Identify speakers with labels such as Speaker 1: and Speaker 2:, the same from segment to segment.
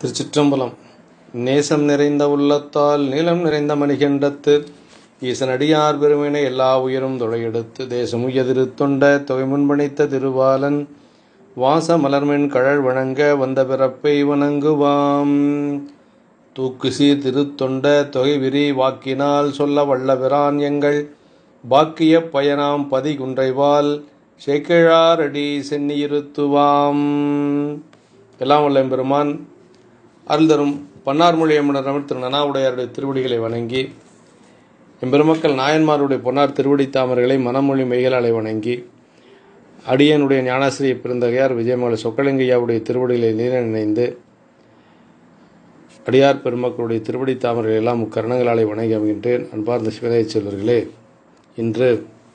Speaker 1: திருச்சிற்றம்பலம் நேசம் நிறைந்த உள்ளத்தால் நீளம் நிறைந்த மணிகண்டத்து ஈசனடியார் பெருமினை எல்லா உயிரும் தொலையெடுத்து தேசமுய திருத்தொண்ட தொகை முன்பணித்த திருவாலன் வாச மலர்மென் கழல் வணங்க வந்த பிறப்பை வணங்குவாம் தூக்கு சீர் திருத்தொண்ட தொகை விரி வாக்கினால் சொல்ல வல்லபிரான் எங்கள் பாக்கிய பயனாம் பதி குன்றைவால் சேக்கிழாரடி சென்னியிருத்துவாம் எல்லாம் வல்ல பெருமான் அருள் தரும் பன்னார்மொழி அம்மனர் அமர் திரு நனாவுடையாருடைய திருவடிகளை வணங்கி எம்பெருமக்கள் நாயன்மாருடைய பொன்னார் திருவடி தாமர்களை மனமொழி மெய்களாலை வணங்கி அடியனுடைய ஞானாசிரிய பெருந்தகையார் விஜயமலை சொக்கலிங்கையாவுடைய திருவடிகளை நீர நினைந்து அடியார் பெருமக்களுடைய திருவடி தாமரை எல்லாம் முக்கரணங்களாலே வணங்கி அமைகின்றேன் அன்பார்ந்த சிவனைய செல்வர்களே இன்று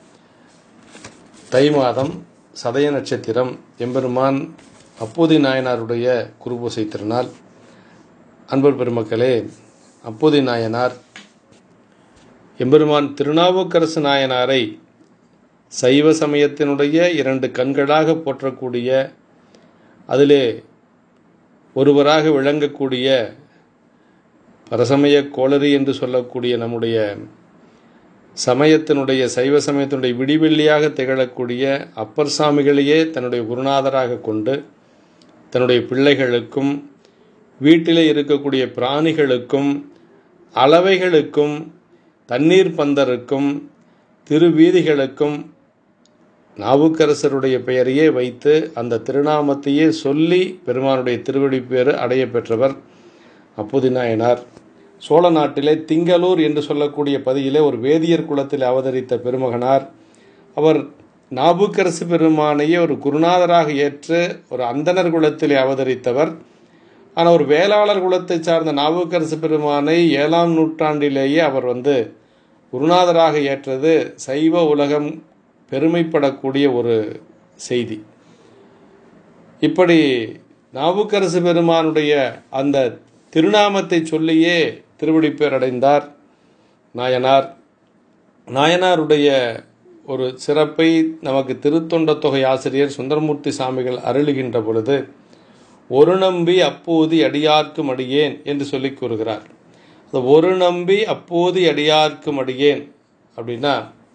Speaker 1: தை மாதம் சதய நட்சத்திரம் எம்பெருமான் அப்போதி நாயனாருடைய குருபூசை திருநாள் அன்பர் பெருமக்களே அப்போதி நாயனார் எம்பெருமான் திருநாவுக்கரசு நாயனாரை சைவ சமயத்தினுடைய இரண்டு கண்களாக போற்றக்கூடிய அதிலே ஒருவராக விளங்கக்கூடிய பரசமய கோளரி என்று சொல்லக்கூடிய நம்முடைய சமயத்தினுடைய சைவ சமயத்தினுடைய விடிவெள்ளியாக திகழக்கூடிய அப்பர் சாமிகளையே தன்னுடைய குருநாதராக கொண்டு தன்னுடைய பிள்ளைகளுக்கும் வீட்டிலே இருக்கக்கூடிய பிராணிகளுக்கும் அளவைகளுக்கும் தண்ணீர் பந்தருக்கும் திருவீதிகளுக்கும் நாவுக்கரசருடைய பெயரையே வைத்து அந்த திருநாமத்தையே சொல்லி பெருமானுடைய திருவடி பேறு அடைய பெற்றவர் அப்போதி நாயனார் சோழ நாட்டிலே திங்களூர் என்று சொல்லக்கூடிய பதியிலே ஒரு வேதியர் குலத்தில் அவதரித்த பெருமகனார் அவர் நாபுக்கரசு பெருமானையே ஒரு குருநாதராக ஏற்று ஒரு அந்தனர் குலத்திலே அவதரித்தவர் ஆனால் ஒரு வேளாளர் குலத்தை சார்ந்த நாவுக்கரசு பெருமானை ஏழாம் நூற்றாண்டிலேயே அவர் வந்து குருநாதராக ஏற்றது சைவ உலகம் பெருமைப்படக்கூடிய ஒரு செய்தி இப்படி நாவுக்கரசு பெருமானுடைய அந்த திருநாமத்தை சொல்லியே திருவடிப்பேர் அடைந்தார் நாயனார் நாயனாருடைய ஒரு சிறப்பை நமக்கு திருத்தொண்ட தொகை ஆசிரியர் சுந்தரமூர்த்தி சாமிகள் அருளுகின்ற பொழுது ஒரு நம்பி அப்போது அடியார்க்கும் அடியேன் என்று சொல்லி கூறுகிறார் அந்த ஒரு நம்பி அப்போது அடியார்க்கும் அடியேன் அப்படின்னா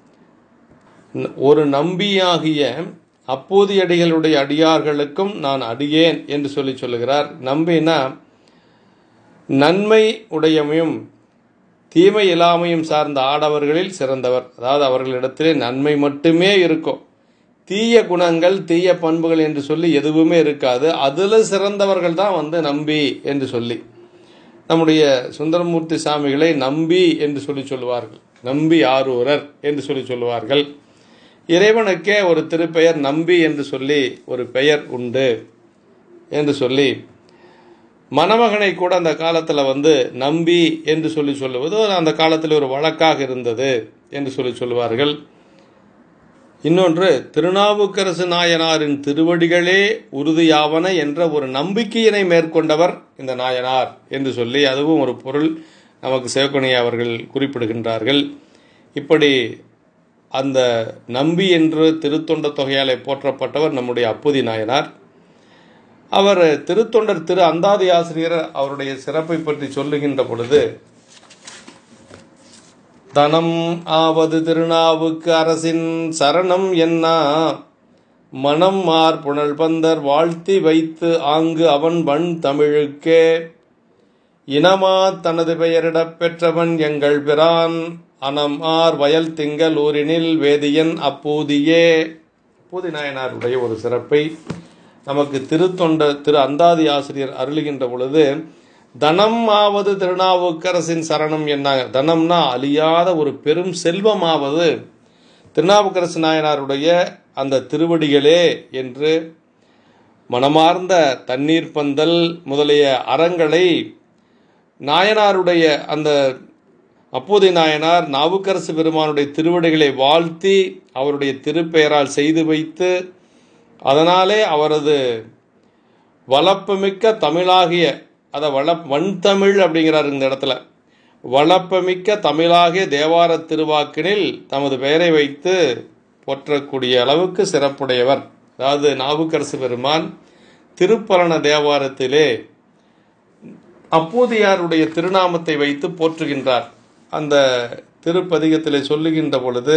Speaker 1: ஒரு நம்பியாகிய அப்போது அடிகளுடைய அடியார்களுக்கும் நான் அடியேன் என்று சொல்லி சொல்லுகிறார் நம்பினா நன்மை உடையமையும் தீமை இல்லாமையும் சார்ந்த ஆடவர்களில் சிறந்தவர் அதாவது அவர்களிடத்திலே நன்மை மட்டுமே இருக்கும் தீய குணங்கள் தீய பண்புகள் என்று சொல்லி எதுவுமே இருக்காது அதில் சிறந்தவர்கள் தான் வந்து நம்பி என்று சொல்லி நம்முடைய சுந்தரமூர்த்தி சாமிகளை நம்பி என்று சொல்லி சொல்லுவார்கள் நம்பி ஆரூரர் என்று சொல்லி சொல்லுவார்கள் இறைவனுக்கே ஒரு திருப்பெயர் நம்பி என்று சொல்லி ஒரு பெயர் உண்டு என்று சொல்லி மணமகனை கூட அந்த காலத்தில் வந்து நம்பி என்று சொல்லி சொல்லுவது அந்த காலத்தில் ஒரு வழக்காக இருந்தது என்று சொல்லி சொல்லுவார்கள் இன்னொன்று திருநாவுக்கரசு நாயனாரின் திருவடிகளே உறுதியாவன என்ற ஒரு நம்பிக்கையினை மேற்கொண்டவர் இந்த நாயனார் என்று சொல்லி அதுவும் ஒரு பொருள் நமக்கு சேவக்கணி அவர்கள் குறிப்பிடுகின்றார்கள் இப்படி அந்த நம்பி என்று திருத்தொண்ட தொகையாலே போற்றப்பட்டவர் நம்முடைய அப்புதி நாயனார் அவர் திருத்தொண்டர் திரு அந்தாதி ஆசிரியர் அவருடைய சிறப்பை பற்றி சொல்லுகின்ற பொழுது தனம் ஆவது திருநாவுக்கு அரசின் சரணம் என்ன மனம் மார் புனல் பந்தர் வாழ்த்தி வைத்து ஆங்கு அவன் வன் தமிழுக்கே இனமா தனது பெயரிடப் பெற்றவன் எங்கள் பிரான் அனம் ஆர் வயல் திங்கள் ஊரினில் வேதியன் அப்பூதியே அப்பூதி நாயனாருடைய ஒரு சிறப்பை நமக்கு திருத்தொண்ட திரு அந்தாதி ஆசிரியர் அருளுகின்ற பொழுது தனம் ஆவது திருநாவுக்கரசின் சரணம் என்னாங்க தனம்னா அழியாத ஒரு பெரும் செல்வமாவது திருநாவுக்கரசு நாயனாருடைய அந்த திருவடிகளே என்று மனமார்ந்த தண்ணீர் பந்தல் முதலிய அறங்களை நாயனாருடைய அந்த அப்போதை நாயனார் நாவுக்கரசு பெருமானுடைய திருவடிகளை வாழ்த்தி அவருடைய திருப்பெயரால் செய்து வைத்து அதனாலே அவரது வளப்புமிக்க தமிழாகிய அதை வள வன்தமிழ் அப்படிங்கிறார் இந்த இடத்துல வளப்பமிக்க தமிழாகிய தேவார திருவாக்கினில் தமது பெயரை வைத்து போற்றக்கூடிய அளவுக்கு சிறப்புடையவர் அதாவது நாவுக்கரசு பெருமான் திருப்பரண தேவாரத்திலே அப்பூதியாருடைய திருநாமத்தை வைத்து போற்றுகின்றார் அந்த திருப்பதிகத்திலே சொல்லுகின்ற பொழுது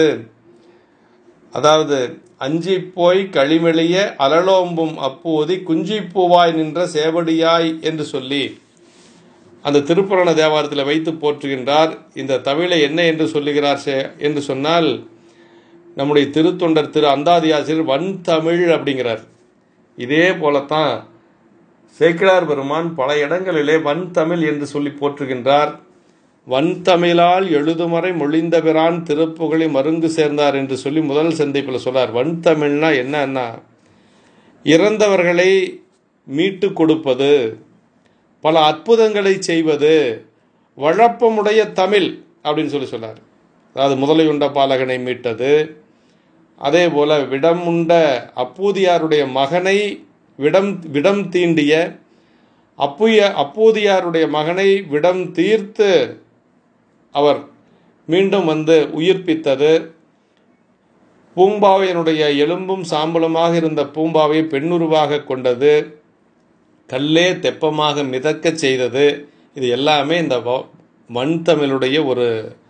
Speaker 1: அதாவது அஞ்சி போய் களிமெளிய அலலோம்பும் அப்போதி குஞ்சி பூவாய் நின்ற சேவடியாய் என்று சொல்லி அந்த திருப்புராண தேவாரத்தில் வைத்து போற்றுகின்றார் இந்த தமிழை என்ன என்று சொல்லுகிறார் சே- என்று சொன்னால் நம்முடைய திருத்தொண்டர் திரு அந்தாதியாசிரியர் வன் தமிழ் அப்படிங்கிறார் இதே போலத்தான் சேக்கிழார் பெருமான் பல இடங்களிலே வன் தமிழ் என்று சொல்லி போற்றுகின்றார் வன் தமிழால் எழுதுமறை மொழிந்த பிரான் திருப்புகழை மருங்கு சேர்ந்தார் என்று சொல்லி முதல் சந்திப்பில் சொல்றார் வன் தமிழ்னா என்னன்னா இறந்தவர்களை மீட்டு கொடுப்பது பல அற்புதங்களை செய்வது வழப்பமுடைய தமிழ் அப்படின்னு சொல்லி சொன்னார் அதாவது முதலையுண்ட பாலகனை மீட்டது அதே போல விடமுண்ட அப்பூதியாருடைய மகனை விடம் விடம் தீண்டிய அப்புய அப்பூதியாருடைய மகனை விடம் தீர்த்து அவர் மீண்டும் வந்து உயிர்ப்பித்தது பூம்பாவையனுடைய எலும்பும் சாம்பலுமாக இருந்த பூம்பாவை பெண்ணுருவாக கொண்டது கல்லே தெப்பமாக மிதக்கச் செய்தது இது எல்லாமே இந்த வ- மண் தமிழுடைய ஒரு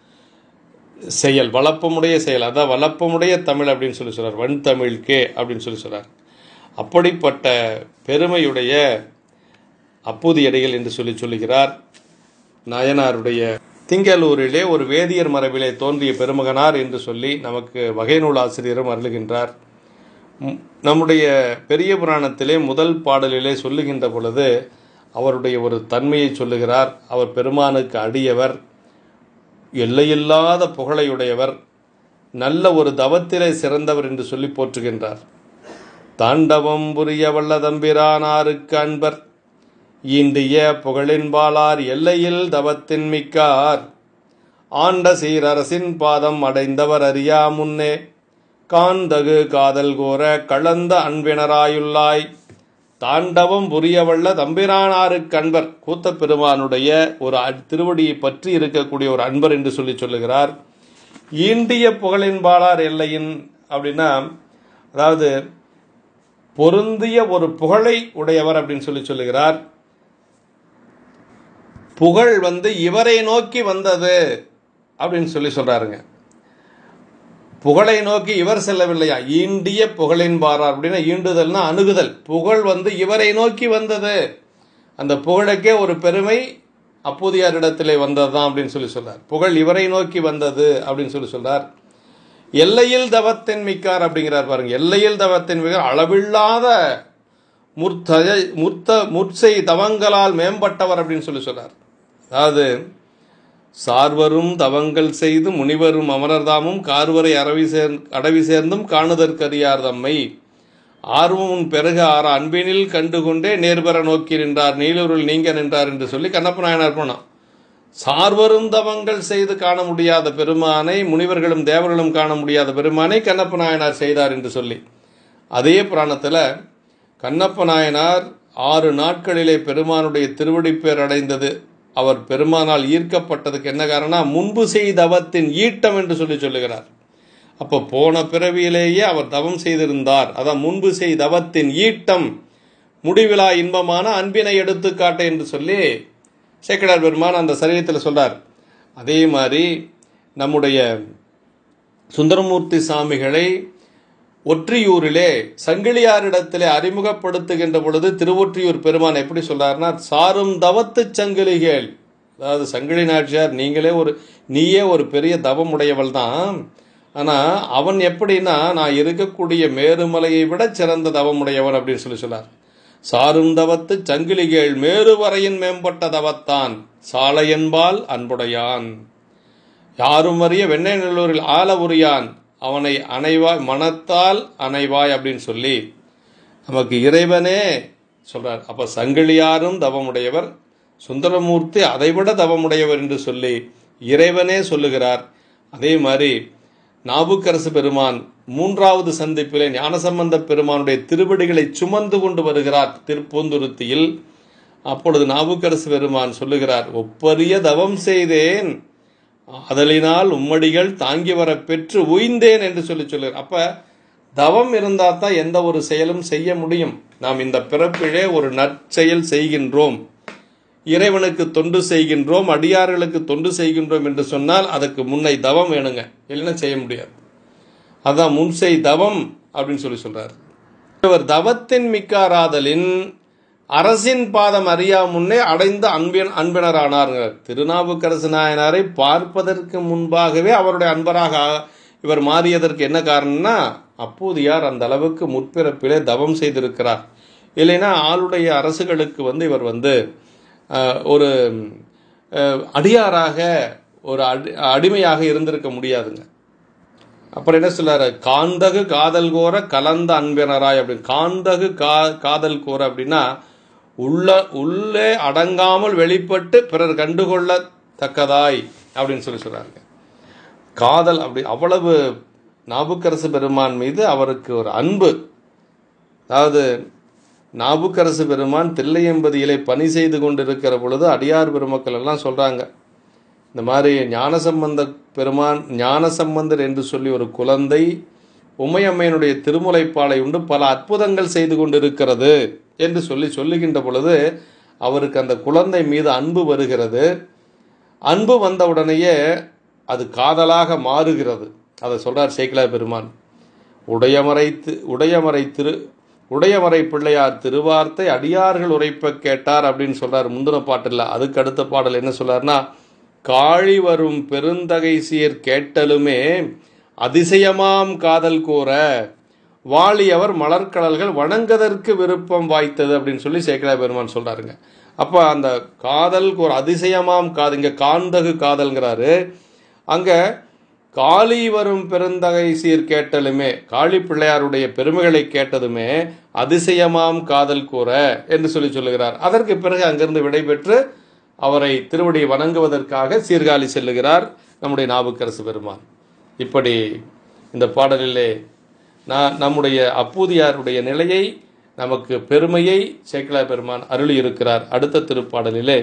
Speaker 1: செயல் வளப்பமுடைய செயல் அதான் வளப்பமுடைய தமிழ் அப்படின்னு சொல்லி சொல்றார் வன் தமிழ் கே அப்படின்னு சொல்லி சொல்றார் அப்படிப்பட்ட பெருமையுடைய அப்பூதியடிகள் என்று சொல்லி சொல்லுகிறார் நாயனாருடைய திங்களூரிலே ஒரு வேதியர் மரபிலே தோன்றிய பெருமகனார் என்று சொல்லி நமக்கு வகை நூல் ஆசிரியரும் அருளுகின்றார் ம், நம்முடைய பெரிய புராணத்திலே முதல் பாடலிலே சொல்லுகின்ற பொழுது அவருடைய ஒரு தன்மையை சொல்லுகிறார் அவர் பெருமானுக்கு அடியவர் எல்லையில்லாத புகழையுடையவர் நல்ல ஒரு தவத்திலே சிறந்தவர் என்று சொல்லி போற்றுகின்றார் தாண்டவம் புரிய வல்ல தம்பிரானாருக்கு அன்பர் ஈண்டிய புகழின்பாலார் எல்லையில் தவத்தின் மிக்கார் ஆண்ட சீரரசின் பாதம் அடைந்தவர் அறியா முன்னே காந்தகு காதல் கோர கலந்த அன்பினராயுள்ளாய் தாண்டவம் புரியவல்ல தம்பிரானாருக்கு அன்பர் கூத்த பெருமானுடைய ஒரு அ- திருவடியை பற்றி இருக்கக்கூடிய ஒரு அன்பர் என்று சொல்லி சொல்லுகிறார் ஈண்டிய புகழின்பாலார் எல்லையின் அப்படின்னா அதாவது பொருந்திய ஒரு புகழை உடையவர் அப்படின்னு சொல்லி சொல்லுகிறார் புகழ் வந்து இவரை நோக்கி வந்தது அப்படின்னு சொல்லி சொல்றாருங்க புகழை நோக்கி இவர் செல்லவில்லையா ஈண்டிய புகழின் பாரார் அப்படின்னா ஈண்டுதல்னா அணுகுதல் புகழ் வந்து இவரை நோக்கி வந்தது அந்த புகழுக்கே ஒரு பெருமை அப்போதையாரிடத்திலே வந்ததுதான் அப்படின்னு சொல்லி சொல்றார் புகழ் இவரை நோக்கி வந்தது அப்படின்னு சொல்லி சொல்றார் எல்லையில் தவத்தின் மிக்கார் அப்படிங்கிறார் பாருங்க எல்லையில் தவத்தின் மிக்கார் அளவில்லாத முர்த்த முர்த்த முற்சை தவங்களால் மேம்பட்டவர் அப்படின்னு சொல்லி சொல்றார் அதாவது சார்வரும் தவங்கள் செய்து முனிவரும் அமரர்தாமும் கார்வரை அரவி சேர் அடவி சேர்ந்தும் காணுதற்கரியார் தம்மை ஆர்வமும் பெருக ஆற அன்பினில் கண்டுகொண்டே நேர்பெற நோக்கி நின்றார் நீலூரில் நீங்க நின்றார் என்று சொல்லி கண்ணப்ப நாயனார் போனான் சார்வரும் தவங்கள் செய்து காண முடியாத பெருமானை முனிவர்களும் தேவர்களும் காண முடியாத பெருமானை கண்ணப்ப நாயனார் செய்தார் என்று சொல்லி அதே புராணத்தில் கண்ணப்ப நாயனார் ஆறு நாட்களிலே பெருமானுடைய திருவடிப்பேர் அடைந்தது அவர் பெருமானால் ஈர்க்கப்பட்டதுக்கு என்ன காரணம் முன்பு செய்த தவத்தின் ஈட்டம் என்று சொல்லி சொல்லுகிறார் அப்போ போன பிறவியிலேயே அவர் தவம் செய்திருந்தார் அதான் முன்பு செய்த தவத்தின் ஈட்டம் முடிவிலா இன்பமான அன்பினை எடுத்துக்காட்ட என்று சொல்லி சேக்கடார் பெருமான் அந்த சரீரத்தில் சொல்றார் அதே மாதிரி நம்முடைய சுந்தரமூர்த்தி சாமிகளை ஒற்றியூரிலே சங்கிலியாரிடத்திலே அறிமுகப்படுத்துகின்ற பொழுது திருவொற்றியூர் பெருமான் எப்படி சொல்றாருன்னா சாரும் தவத்து சங்கிலிகள் அதாவது சங்கிலி நாச்சியார் நீங்களே ஒரு நீயே ஒரு பெரிய தவம் உடையவள் தான் ஆனா அவன் எப்படின்னா நான் இருக்கக்கூடிய மேருமலையை விட சிறந்த தவம் உடையவன் அப்படின்னு சொல்லி சொன்னார் சாரும் தவத்து சங்கிலிகள் மேருவரையின் மேம்பட்ட தவத்தான் சாலையன்பால் அன்புடையான் யாரும் அறிய வெண்ணை நல்லூரில் ஆல உரியான் அவனை அணைவாய் மனத்தால் அணைவாய் அப்படின்னு சொல்லி நமக்கு இறைவனே சொல்றார் அப்ப சங்கிலியாரும் தவமுடையவர் சுந்தரமூர்த்தி அதைவிட தவமுடையவர் என்று சொல்லி இறைவனே சொல்லுகிறார் அதே மாதிரி நாவுக்கரசு பெருமான் மூன்றாவது சந்திப்பிலே ஞானசம்பந்த பெருமானுடைய திருவடிகளை சுமந்து கொண்டு வருகிறார் திருப்பூந்துருத்தியில் அப்பொழுது நாவுக்கரசு பெருமான் சொல்லுகிறார் ஒப்பரிய தவம் செய்தேன் அதலினால் உம்மடிகள் தாங்கி வர பெற்று உய்ந்தேன் என்று சொல்லி சொல்லுகிறார் அப்ப தவம் இருந்தா தான் எந்த ஒரு செயலும் செய்ய முடியும் நாம் இந்த பிறப்பிலே ஒரு நற்செயல் செய்கின்றோம் இறைவனுக்கு தொண்டு செய்கின்றோம் அடியார்களுக்கு தொண்டு செய்கின்றோம் என்று சொன்னால் அதுக்கு முன்னை தவம் வேணுங்க இல்லைன்னா செய்ய முடியாது அதான் முன்செய் தவம் அப்படின்னு சொல்லி சொல்றார் இவர் தவத்தின் மிக்காராதலின் அரசின் பாதம் அறியா முன்னே அடைந்த அன்பின் அன்பினரானார் திருநாவுக்கரசு நாயனாரை பார்ப்பதற்கு முன்பாகவே அவருடைய அன்பராக இவர் மாறியதற்கு என்ன காரணம்னா அப்போது யார் அந்த அளவுக்கு முற்பிறப்பிலே தவம் செய்திருக்கிறார் இல்லைன்னா ஆளுடைய அரசுகளுக்கு வந்து இவர் வந்து அஹ், ஒரு அஹ், அடியாராக ஒரு அடி அடிமையாக இருந்திருக்க முடியாதுங்க அப்புறம் என்ன சொல்றாரு காந்தகு காதல் கோர கலந்த அன்பினராய் அப்படின்னு காந்தகு கா காதல் கோர அப்படின்னா உள்ள உள்ளே அடங்காமல் வெளிப்பட்டு பிறர் கண்டுகொள்ளத்தக்கதாய் அப்படின்னு சொல்லி சொல்றாங்க காதல் அப்படி அவ்வளவு நாபுக்கரசு பெருமான் மீது அவருக்கு ஒரு அன்பு அதாவது நாபுக்கரசு பெருமான் தில்லையம்பதியிலே பணி செய்து கொண்டிருக்கிற பொழுது அடியார் பெருமக்கள் எல்லாம் சொல்றாங்க இந்த மாதிரி ஞானசம்பந்த பெருமான் ஞானசம்பந்தர் என்று சொல்லி ஒரு குழந்தை உமையம்மையனுடைய திருமுலைப்பாலை உண்டு பல அற்புதங்கள் செய்து கொண்டிருக்கிறது என்று சொல்லி சொல்லுகின்ற பொழுது அவருக்கு அந்த குழந்தை மீது அன்பு வருகிறது அன்பு வந்தவுடனேயே அது காதலாக மாறுகிறது அதை சொல்றார் சேக்கிலார் பெருமான் உடையமறை தி- உடையமறை திரு உடையமறை பிள்ளையார் திருவார்த்தை அடியார்கள் உரைப்ப கேட்டார் அப்படின்னு சொல்றார் முந்தின பாட்டில் அதுக்கு அடுத்த பாடல் என்ன சொல்றாருன்னா காழி வரும் பெருந்தகை சீர் கேட்டலுமே அதிசயமாம் காதல் கூற வாழியவர் மலர்க்கடல்கள் வணங்கதற்கு விருப்பம் வாய்த்தது அப்படின்னு சொல்லி சேக்கரா பெருமான் சொல்றாருங்க அப்ப அந்த காதல் ஒரு அதிசயமாம் காது இங்க காந்தகு காதல்ங்கிறாரு அங்க காளி வரும் பெருந்தகை சீர் கேட்டலுமே காளி பிள்ளையாருடைய பெருமைகளை கேட்டதுமே அதிசயமாம் காதல் கூற என்று சொல்லி சொல்லுகிறார் அதற்கு பிறகு அங்கிருந்து விடைபெற்று அவரை திருவடி வணங்குவதற்காக சீர்காழி செல்லுகிறார் நம்முடைய நாவுக்கரசு பெருமான் இப்படி இந்த பாடலிலே நான் நம்முடைய அப்பூதியாருடைய நிலையை நமக்கு பெருமையை சேக்கலா பெருமான் அருளி இருக்கிறார் அடுத்த திருப்பாடலிலே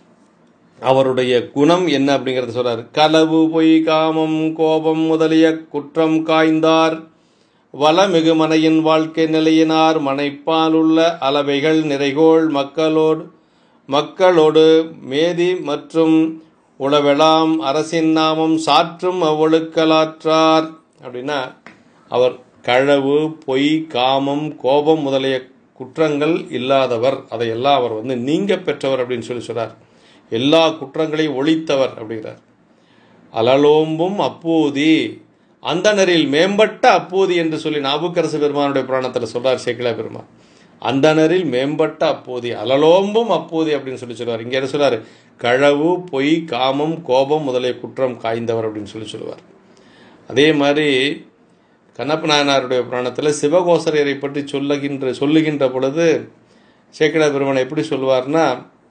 Speaker 1: அவருடைய குணம் என்ன அப்படிங்கறத சொல்றாரு களவு பொய் காமம் கோபம் முதலிய குற்றம் காய்ந்தார் வளமிகு மனையின் வாழ்க்கை நிலையினார் மனைப்பால் உள்ள அளவைகள் நிறைகோள் மக்களோடு மக்களோடு மேதி மற்றும் உளவெலாம் அரசின் நாமம் சாற்றும் அவ்வொழுக்கலாற்றார் அப்படின்னா அவர் களவு பொய் காமம் கோபம் முதலிய குற்றங்கள் இல்லாதவர் அதையெல்லாம் அவர் வந்து நீங்க பெற்றவர் அப்படின்னு சொல்லி சொல்றார் எல்லா குற்றங்களையும் ஒழித்தவர் அப்படிங்கிறார் அலலோம்பும் அப்போதி அந்தணரில் மேம்பட்ட அப்போதி என்று சொல்லி நாபுக்கரசு பெருமானுடைய புராணத்தில் சொல்றார் சேக்கிலா பெருமான் அந்தணரில் மேம்பட்ட அப்போதி அலலோம்பும் அப்போதி அப்படின்னு சொல்லி சொல்லுவார் இங்க என்ன சொல்றாரு களவு பொய் காமம் கோபம் முதலிய குற்றம் காய்ந்தவர் அப்படின்னு சொல்லி சொல்லுவார் அதே மாதிரி கண்ணப்ப நாயனாருடைய புராணத்தில் சிவகோசரியரை பற்றி சொல்லுகின்ற சொல்லுகின்ற பொழுது சேக்கிடா பெருமான் எப்படி சொல்லுவார்னா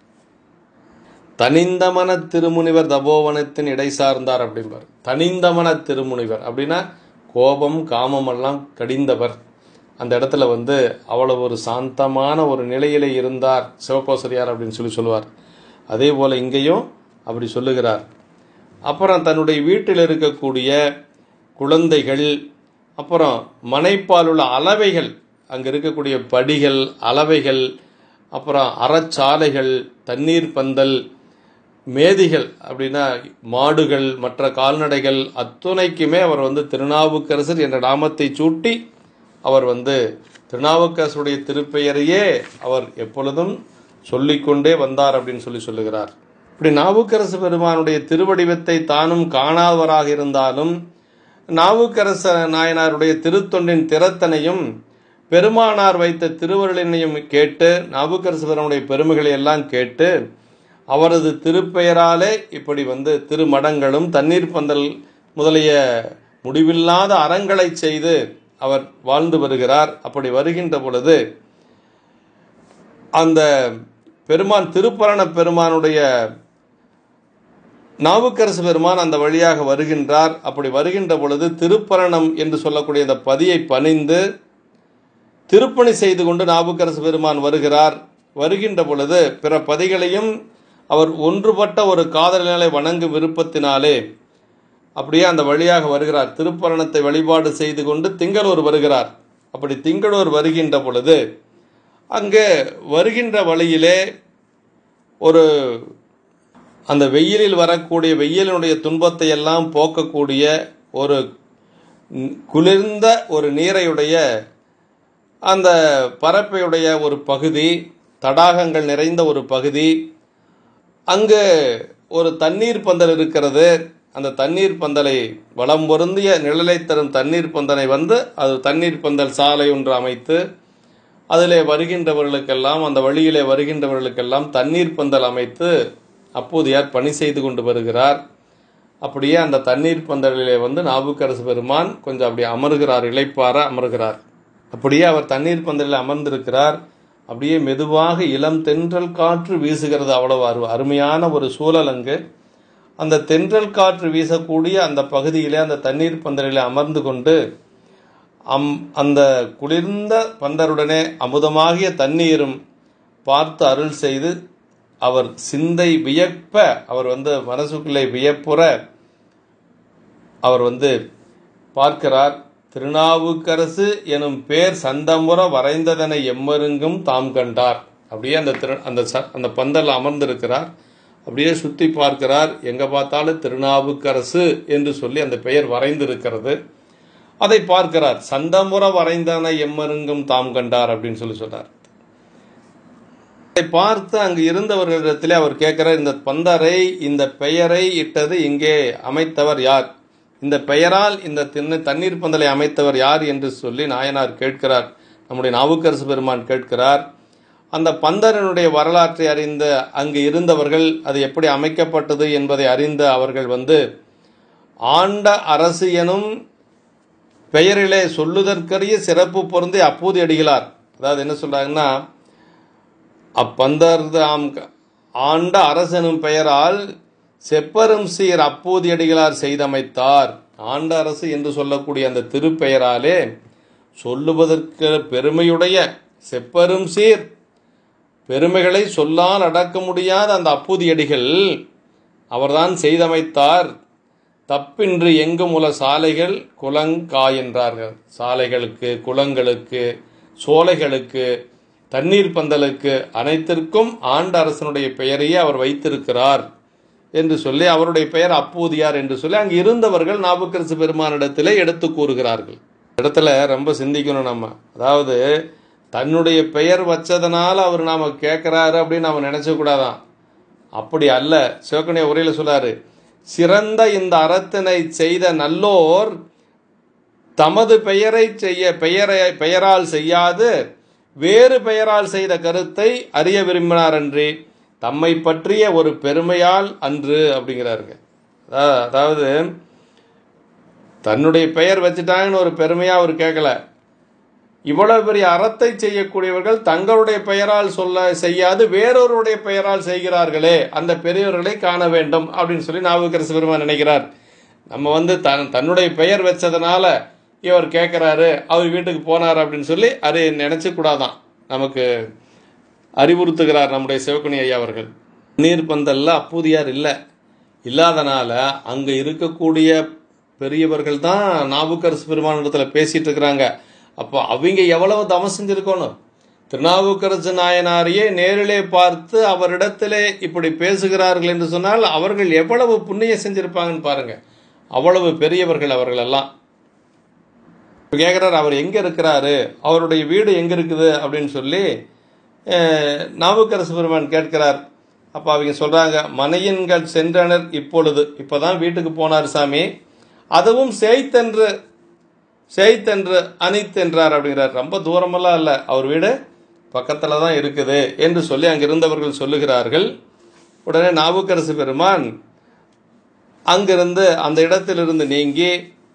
Speaker 1: தனிந்தமன திருமுனிவர் தபோவனத்தின் இடை சார்ந்தார் அப்படிம்பார் தனிந்தமன திருமுனிவர் அப்படின்னா கோபம் காமம் எல்லாம் கடிந்தவர் அந்த இடத்துல வந்து அவ்வளவு ஒரு சாந்தமான ஒரு நிலையிலே இருந்தார் சிவகோசரியார் அப்படின்னு சொல்லி சொல்லுவார் அதே போல இங்கேயும் அப்படி சொல்லுகிறார் அப்புறம் தன்னுடைய வீட்டில் இருக்கக்கூடிய குழந்தைகள் அப்புறம் மனைப்பால் உள்ள அளவைகள் அங்கே இருக்கக்கூடிய படிகள் அளவைகள் அப்புறம் அறச்சாலைகள் தண்ணீர் பந்தல் மேதிகள் அப்படின்னா மாடுகள் மற்ற கால்நடைகள் அத்துணைக்குமே அவர் வந்து திருநாவுக்கரசர் என்ற நாமத்தை சூட்டி அவர் வந்து திருநாவுக்கரசருடைய திருப்பெயரையே அவர் எப்பொழுதும் சொல்லிக்கொண்டே வந்தார் அப்படின்னு சொல்லி சொல்லுகிறார் இப்படி நாவுக்கரசு பெருமானுடைய திருவடிவத்தை தானும் காணாதவராக இருந்தாலும் நாவுக்கரச நாயனாருடைய திருத்தொண்டின் திறத்தனையும் பெருமானார் வைத்த திருவருளினையும் கேட்டு நாவுக்கரசு பெருமானுடைய பெருமைகளை எல்லாம் கேட்டு அவரது திருப்பெயராலே இப்படி வந்து திருமடங்களும் தண்ணீர் பந்தல் முதலிய முடிவில்லாத அறங்களை செய்து அவர் வாழ்ந்து வருகிறார் அப்படி வருகின்ற பொழுது அந்த பெருமான் திருப்பரண பெருமானுடைய நாவுக்கரசு பெருமான் அந்த வழியாக வருகின்றார் அப்படி வருகின்ற பொழுது திருப்பரணம் என்று சொல்லக்கூடிய அந்த பதியை பணிந்து திருப்பணி செய்து கொண்டு நாவுக்கரசு பெருமான் வருகிறார் வருகின்ற பொழுது பிற பதிகளையும் அவர் ஒன்றுபட்ட ஒரு காதலனை வணங்கும் விருப்பத்தினாலே அப்படியே அந்த வழியாக வருகிறார் திருப்பரணத்தை வழிபாடு செய்து கொண்டு திங்களூர் வருகிறார் அப்படி திங்களூர் வருகின்ற பொழுது அங்கே வருகின்ற வழியிலே ஒரு அந்த வெயிலில் வரக்கூடிய வெயிலினுடைய துன்பத்தை எல்லாம் போக்கக்கூடிய ஒரு குளிர்ந்த ஒரு நீரையுடைய அந்த பரப்பையுடைய ஒரு பகுதி தடாகங்கள் நிறைந்த ஒரு பகுதி அங்கு ஒரு தண்ணீர் பந்தல் இருக்கிறது அந்த தண்ணீர் பந்தலை வளம் பொருந்திய நிழலை தரும் தண்ணீர் பந்தலை வந்து அது தண்ணீர் பந்தல் சாலை ஒன்று அமைத்து அதிலே வருகின்றவர்களுக்கெல்லாம் அந்த வழியிலே வருகின்றவர்களுக்கெல்லாம் தண்ணீர் பந்தல் அமைத்து அப்போதையார் பணி செய்து கொண்டு வருகிறார் அப்படியே அந்த தண்ணீர் பந்தலிலே வந்து நாவுக்கரசு பெருமான் கொஞ்சம் அப்படி அமர்கிறார் இளைப்பார அமர்கிறார் அப்படியே அவர் தண்ணீர் பந்தலில் அமர்ந்திருக்கிறார் அப்படியே மெதுவாக இளம் தென்றல் காற்று வீசுகிறது அவ்வளவு அரு அருமையான ஒரு சூழல் அங்கு அந்த தென்றல் காற்று வீசக்கூடிய அந்த பகுதியிலே அந்த தண்ணீர் பந்தலில் அமர்ந்து கொண்டு அம் அந்த குளிர்ந்த பந்தருடனே அமுதமாகிய தண்ணீரும் பார்த்து அருள் செய்து அவர் சிந்தை வியப்ப அவர் வந்து மனசுக்குள்ளே வியப்புற அவர் வந்து பார்க்கிறார் திருநாவுக்கரசு எனும் பேர் சந்தமுற வரைந்ததனை எம்மருங்கும் தாம் கண்டார் அப்படியே அந்த திரு அந்த ச அந்த பந்தல் அமர்ந்திருக்கிறார் அப்படியே சுற்றி பார்க்கிறார் எங்கே பார்த்தாலும் திருநாவுக்கரசு என்று சொல்லி அந்த பெயர் வரைந்திருக்கிறது அதை பார்க்கிறார் சந்தமுற வரைந்தன எம்மருங்கும் தாம் கண்டார் அப்படின்னு சொல்லி சொன்னார் அதை பார்த்து அங்கு இருந்தவர்களிடத்திலே அவர் கேட்கிறார் இந்த பந்தரை இந்த பெயரை இட்டது இங்கே அமைத்தவர் யார் இந்த பெயரால் இந்த திண்ண தண்ணீர் பந்தலை அமைத்தவர் யார் என்று சொல்லி நாயனார் கேட்கிறார் நம்முடைய நாவுக்கரசு பெருமான் கேட்கிறார் அந்த பந்தரனுடைய வரலாற்றை அறிந்த அங்கு இருந்தவர்கள் அது எப்படி அமைக்கப்பட்டது என்பதை அறிந்த அவர்கள் வந்து ஆண்ட அரசு எனும் பெயரிலே சொல்லுதற்கரிய சிறப்பு பொருந்தி அப்போது அடிகளார் அதாவது என்ன சொல்றாங்கன்னா அப்பந்தர் தாம் ஆண்ட அரசனும் பெயரால் செப்பரும் சீர் அப்போது அடிகளார் செய்தமைத்தார் ஆண்ட அரசு என்று சொல்லக்கூடிய அந்த திருப்பெயராலே சொல்லுவதற்கு பெருமையுடைய செப்பரும் சீர் பெருமைகளை சொல்லால் அடக்க முடியாத அந்த அப்பூதியடிகள் அவர்தான் செய்தமைத்தார் தப்பின்றி எங்கும் உள்ள சாலைகள் குளங்கா என்றார்கள் சாலைகளுக்கு குளங்களுக்கு சோலைகளுக்கு தண்ணீர் பந்தலுக்கு அனைத்திற்கும் ஆண்ட அரசனுடைய பெயரையே அவர் வைத்திருக்கிறார் என்று சொல்லி அவருடைய பெயர் அப்பூதியார் என்று சொல்லி அங்கு இருந்தவர்கள் நாவுக்கரசு பெருமானிடத்திலே எடுத்து கூறுகிறார்கள் இடத்துல ரொம்ப சிந்திக்கணும் நம்ம அதாவது தன்னுடைய பெயர் வச்சதனால அவர் நாம கேட்கிறாரு அப்படின்னு நாம நினைச்ச கூடாதான் அப்படி அல்ல சிவக்கணிய உரையில சொல்லாரு சிறந்த இந்த அறத்தினை செய்த நல்லோர் தமது பெயரை செய்ய பெயரை பெயரால் செய்யாது வேறு பெயரால் செய்த கருத்தை அறிய விரும்பினார் அன்றி தம்மை பற்றிய ஒரு பெருமையால் அன்று அப்படிங்கிறாருங்க அதாவது தன்னுடைய பெயர் வச்சுட்டாங்கன்னு ஒரு பெருமையா அவர் கேட்கல இவ்வளவு பெரிய அறத்தை செய்யக்கூடியவர்கள் தங்களுடைய பெயரால் சொல்ல செய்யாது வேறொருடைய பெயரால் செய்கிறார்களே அந்த பெரியவர்களை காண வேண்டும் அப்படின்னு சொல்லி நாவுக்கரசு பெருமான் நினைக்கிறார் நம்ம வந்து தன் தன்னுடைய பெயர் வச்சதுனால இவர் கேட்குறாரு அவர் வீட்டுக்கு போனார் அப்படின்னு சொல்லி அது நினைச்சு கூடாதான் நமக்கு அறிவுறுத்துகிறார் நம்முடைய சிவக்குனி ஐயா அவர்கள் நீர் பந்தல்ல அப்பூதியார் இல்லை இல்லாதனால அங்கே இருக்கக்கூடிய பெரியவர்கள் தான் நாவுக்கரசு பெருமானிடத்தில் பேசிட்டு இருக்கிறாங்க அப்போ அவங்க எவ்வளவு தவம் செஞ்சிருக்கணும் திருநாவுக்கரசு நாயனாரையே நேரிலே பார்த்து அவரிடத்திலே இப்படி பேசுகிறார்கள் என்று சொன்னால் அவர்கள் எவ்வளவு புண்ணியம் செஞ்சிருப்பாங்கன்னு பாருங்க அவ்வளவு பெரியவர்கள் அவர்கள் எல்லாம் கேட்குறாரு அவர் எங்கே இருக்கிறாரு அவருடைய வீடு எங்கே இருக்குது அப்படின்னு சொல்லி நாவுக்கரசு பெருமான் கேட்கிறார் அப்போ அவங்க சொல்கிறாங்க மனையன்கள் சென்றனர் இப்பொழுது இப்போ தான் வீட்டுக்கு போனார் சாமி அதுவும் சேய்த்தென்று சேய்த்தென்று அனித்தென்றார் அப்படிங்கிறார் ரொம்ப தூரமெல்லாம் இல்லை அவர் வீடு பக்கத்தில் தான் இருக்குது என்று சொல்லி அங்கே இருந்தவர்கள் சொல்லுகிறார்கள் உடனே நாவுக்கரசு பெருமான் அங்கிருந்து அந்த இடத்திலிருந்து நீங்கி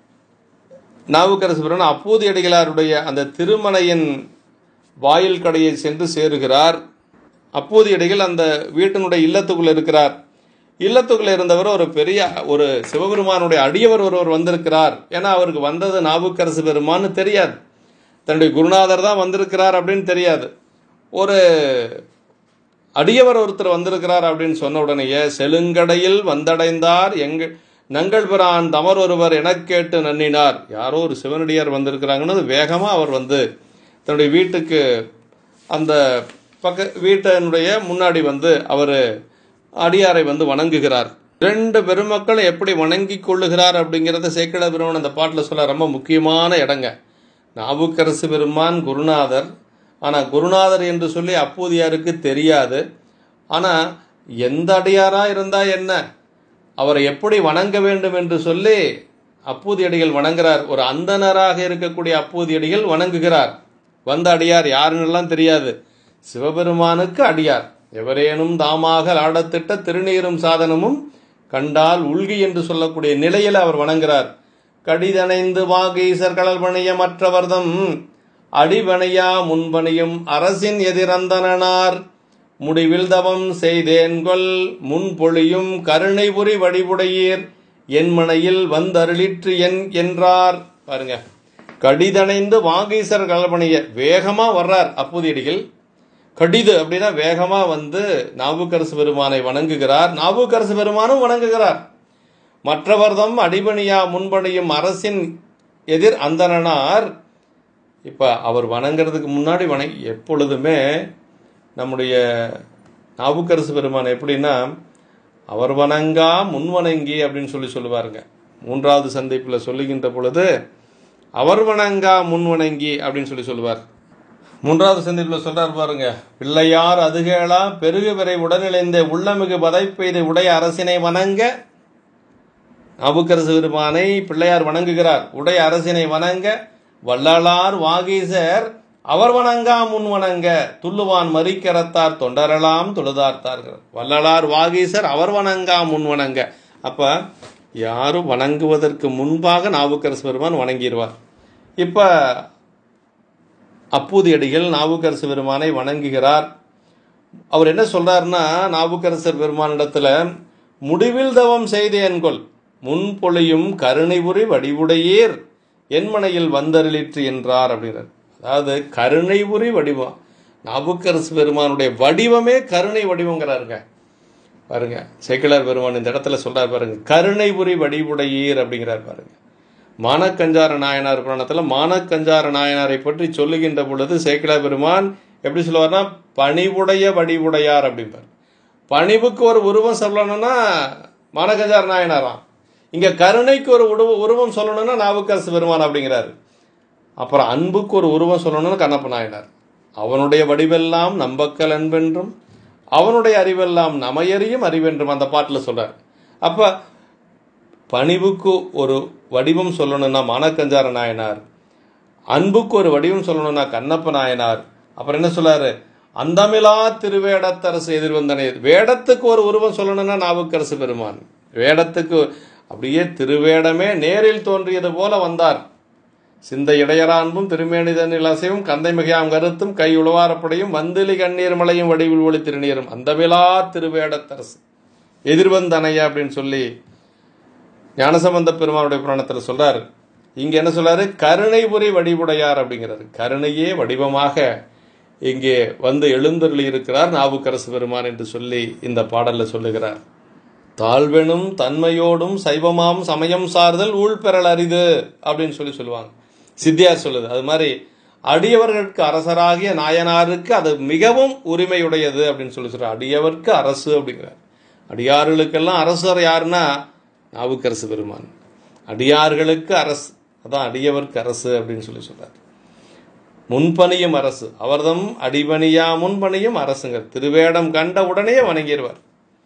Speaker 1: நாவுக்கரசு பெருமான் அப்பூதி அடிகளாருடைய அந்த திருமலையின் வாயில் கடையை சென்று சேருகிறார் அப்போது இடையில் அந்த வீட்டினுடைய இல்லத்துக்குள்ள இருக்கிறார் இல்லத்துக்குள்ள இருந்தவர் ஒரு பெரிய ஒரு சிவபெருமானுடைய அடியவர் ஒருவர் வந்திருக்கிறார் ஏன்னா அவருக்கு வந்தது நாவுக்கரசு பெருமான்னு தெரியாது தன்னுடைய குருநாதர் தான் வந்திருக்கிறார் அப்படின்னு தெரியாது ஒரு அடியவர் ஒருத்தர் வந்திருக்கிறார் அப்படின்னு சொன்ன உடனேயே செலுங்கடையில் வந்தடைந்தார் எங்கள் நங்கள் பிரான் தமர் ஒருவர் எனக் கேட்டு நன்னினார் யாரோ ஒரு சிவனடியார் வந்திருக்கிறாங்கன்னு வேகமாக அவர் வந்து தன்னுடைய வீட்டுக்கு அந்த பக்க வீட்டினுடைய முன்னாடி வந்து அவர் அடியாரை வந்து வணங்குகிறார் ரெண்டு பெருமக்கள் எப்படி வணங்கி கொள்ளுகிறார் அப்படிங்கிறத சேக்கட பெருமான் அந்த பாட்டில் சொல்ல ரொம்ப முக்கியமான இடங்க நாவுக்கரசு பெருமான் குருநாதர் ஆனால் குருநாதர் என்று சொல்லி அப்பூதியாருக்கு தெரியாது ஆனால் எந்த அடியாராக இருந்தால் என்ன அவரை எப்படி வணங்க வேண்டும் என்று சொல்லி அப்பூதியடிகள் வணங்குறார் ஒரு அந்தனராக இருக்கக்கூடிய அப்பூதியடிகள் வணங்குகிறார் வந்த அடியார் யாருன்னெல்லாம் தெரியாது சிவபெருமானுக்கு அடியார் எவரேனும் தாமாக ஆடத்திட்ட திருநீரும் சாதனமும் கண்டால் உள்கி என்று சொல்லக்கூடிய நிலையில் அவர் வணங்குறார் கடிதணைந்து வாகீசர் கடல் பணிய மற்றவர்தம் அடிபணியா முன்பணியும் அரசின் எதிரந்தனார் முடிவில் தவம் செய்தேன்கொல் முன்பொழியும் கருணை புரி வடிவுடையீர் என் மனையில் வந்தருளிற்று என் என்றார் பாருங்க கடிதணைந்து வாகீசர் கலபணிய வேகமா வர்றார் அப்போதியடிகள் கடிது அப்படின்னா வேகமா வந்து நாவுக்கரசு பெருமானை வணங்குகிறார் நாவுக்கரசு பெருமானும் வணங்குகிறார் மற்றவர்தம் அடிபணியா முன்பணியும் அரசின் எதிர் அந்தனார் இப்போ அவர் வணங்குறதுக்கு முன்னாடி வணங்கி எப்பொழுதுமே நம்முடைய நாவுக்கரசு பெருமான் எப்படின்னா அவர் வணங்கா முன் வணங்கி அப்படின்னு சொல்லி சொல்லுவாருங்க மூன்றாவது சந்திப்பில் சொல்லுகின்ற பொழுது அவர் வணங்கா முன் வணங்கி அப்படின்னு சொல்லி சொல்லுவார் மூன்றாவது சந்திப்பில் சொல்றார் பாருங்க பிள்ளையார் அதுகேளா பெருகு விரை உடனிழைந்த உள்ளமிகு பதைப்பெய்து உடைய அரசினை வணங்க நாவுக்கரசு பெருமானை பிள்ளையார் வணங்குகிறார் உடைய அரசினை வணங்க வள்ளலார் வாகீசர் அவர் வணங்கா முன் வணங்க துள்ளுவான் மறிக்கரத்தார் தொண்டரெல்லாம் தொழுதார்த்தார்கள் வள்ளலார் வாகீசர் அவர் வணங்கா முன் வணங்க அப்ப யாரும் வணங்குவதற்கு முன்பாக நாவுக்கரசு பெருமான் வணங்கிடுவார் இப்ப அப்பூதியடிகள் நாவுக்கரசு பெருமானை வணங்குகிறார் அவர் என்ன சொல்றாருன்னா நாவுக்கரசர் பெருமானிடத்துல முடிவில் தவம் செய்தேன்கொள் முன் பொழியும் கருணை உரி வடிவுடையீர் என்மனையில் வந்தருளிற்று என்றார் அப்படின்றார் அதாவது கருணை உரி வடிவம் நாவுக்கரசு பெருமானுடைய வடிவமே கருணை வடிவங்கிறாருங்க பாருங்க சேக்கிலார் பெருமான் இந்த இடத்துல சொல்றாரு பாருங்க கருணை உரி வடிவுடையீர் அப்படிங்கிறார் பாருங்க மானக்கஞ்சார நாயனார் புராணத்தில் மானக்கஞ்சார நாயனாரை பற்றி சொல்லுகின்ற பொழுது சேக்கிலார் பெருமான் எப்படி சொல்லுவார்னா பணிவுடைய வடிவுடையார் அப்படிம்பார் பணிவுக்கு ஒரு உருவம் சொல்லணும்னா மானக்கஞ்சார நாயனாராம் இங்க கருணைக்கு ஒரு உருவ உருவம் சொல்லணும்னா நாவுக்கரசு பெருமான் அப்படிங்கிறாரு அப்புறம் அன்புக்கு ஒரு உருவம் சொல்லணும்னு கண்ணப்ப நாயனார் அவனுடைய வடிவெல்லாம் நம்பக்கல் அன்பென்றும் அவனுடைய அறிவெல்லாம் நமையறியும் அறிவென்றும் அந்த பாட்டில் சொல்றார் அப்ப பணிவுக்கு ஒரு வடிவம் சொல்லணும்னா மானக்கஞ்சார நாயனார் அன்புக்கு ஒரு வடிவம் சொல்லணும்னா கண்ணப்ப நாயனார் அப்புறம் என்ன சொல்றாரு அந்தமிலா திருவேடத்தரசு எதிர்வந்தனை வேடத்துக்கு ஒரு உருவம் சொல்லணும்னா நாவுக்கரசு பெருமான் வேடத்துக்கு அப்படியே திருவேடமே நேரில் தோன்றியது போல வந்தார் சிந்த இடையரான்பும் திருமேனிதனில் அசைவும் கந்தை மிகையாம் கருத்தும் கை உழவாரப்படையும் வந்திலி கண்ணீர் மலையும் வடிவில் ஒளி திருநீரும் அந்தமிலா திருவேடத்தரசு எதிர்வந்தனையா அப்படின்னு சொல்லி ஞானசம்பந்த பெருமானுடைய புராணத்தில் சொல்றாரு இங்க என்ன சொல்றாரு கருணை புரி வடிவுடையார் அப்படிங்கிறாரு கருணையே வடிவமாக இங்கே வந்து எழுந்தருளி இருக்கிறார் நாவுக்கரசு பெருமான் என்று சொல்லி இந்த பாடல்ல சொல்லுகிறார் தாழ்வெனும் தன்மையோடும் சைவமாம் சமயம் சார்தல் ஊழ்பெறல் அரிது அப்படின்னு சொல்லி சொல்லுவாங்க சித்தியார் சொல்லுது அது மாதிரி அடியவர்களுக்கு அரசராகிய நாயனாருக்கு அது மிகவும் உரிமையுடையது அப்படின்னு சொல்லி சொல்றார் அடியவர்க்கு அரசு அப்படிங்கிறார் அடியார்களுக்கெல்லாம் அரசர் யாருன்னா நாவுக்கரசு பெருமான் அடியார்களுக்கு அரசு அதான் அடியவர்க்கு அரசு அப்படின்னு சொல்லி சொல்றார் முன்பணியும் அரசு அவர்தம் அடிபணியா முன்பணியும் அரசுங்க திருவேடம் கண்ட உடனே வணங்கிடுவார்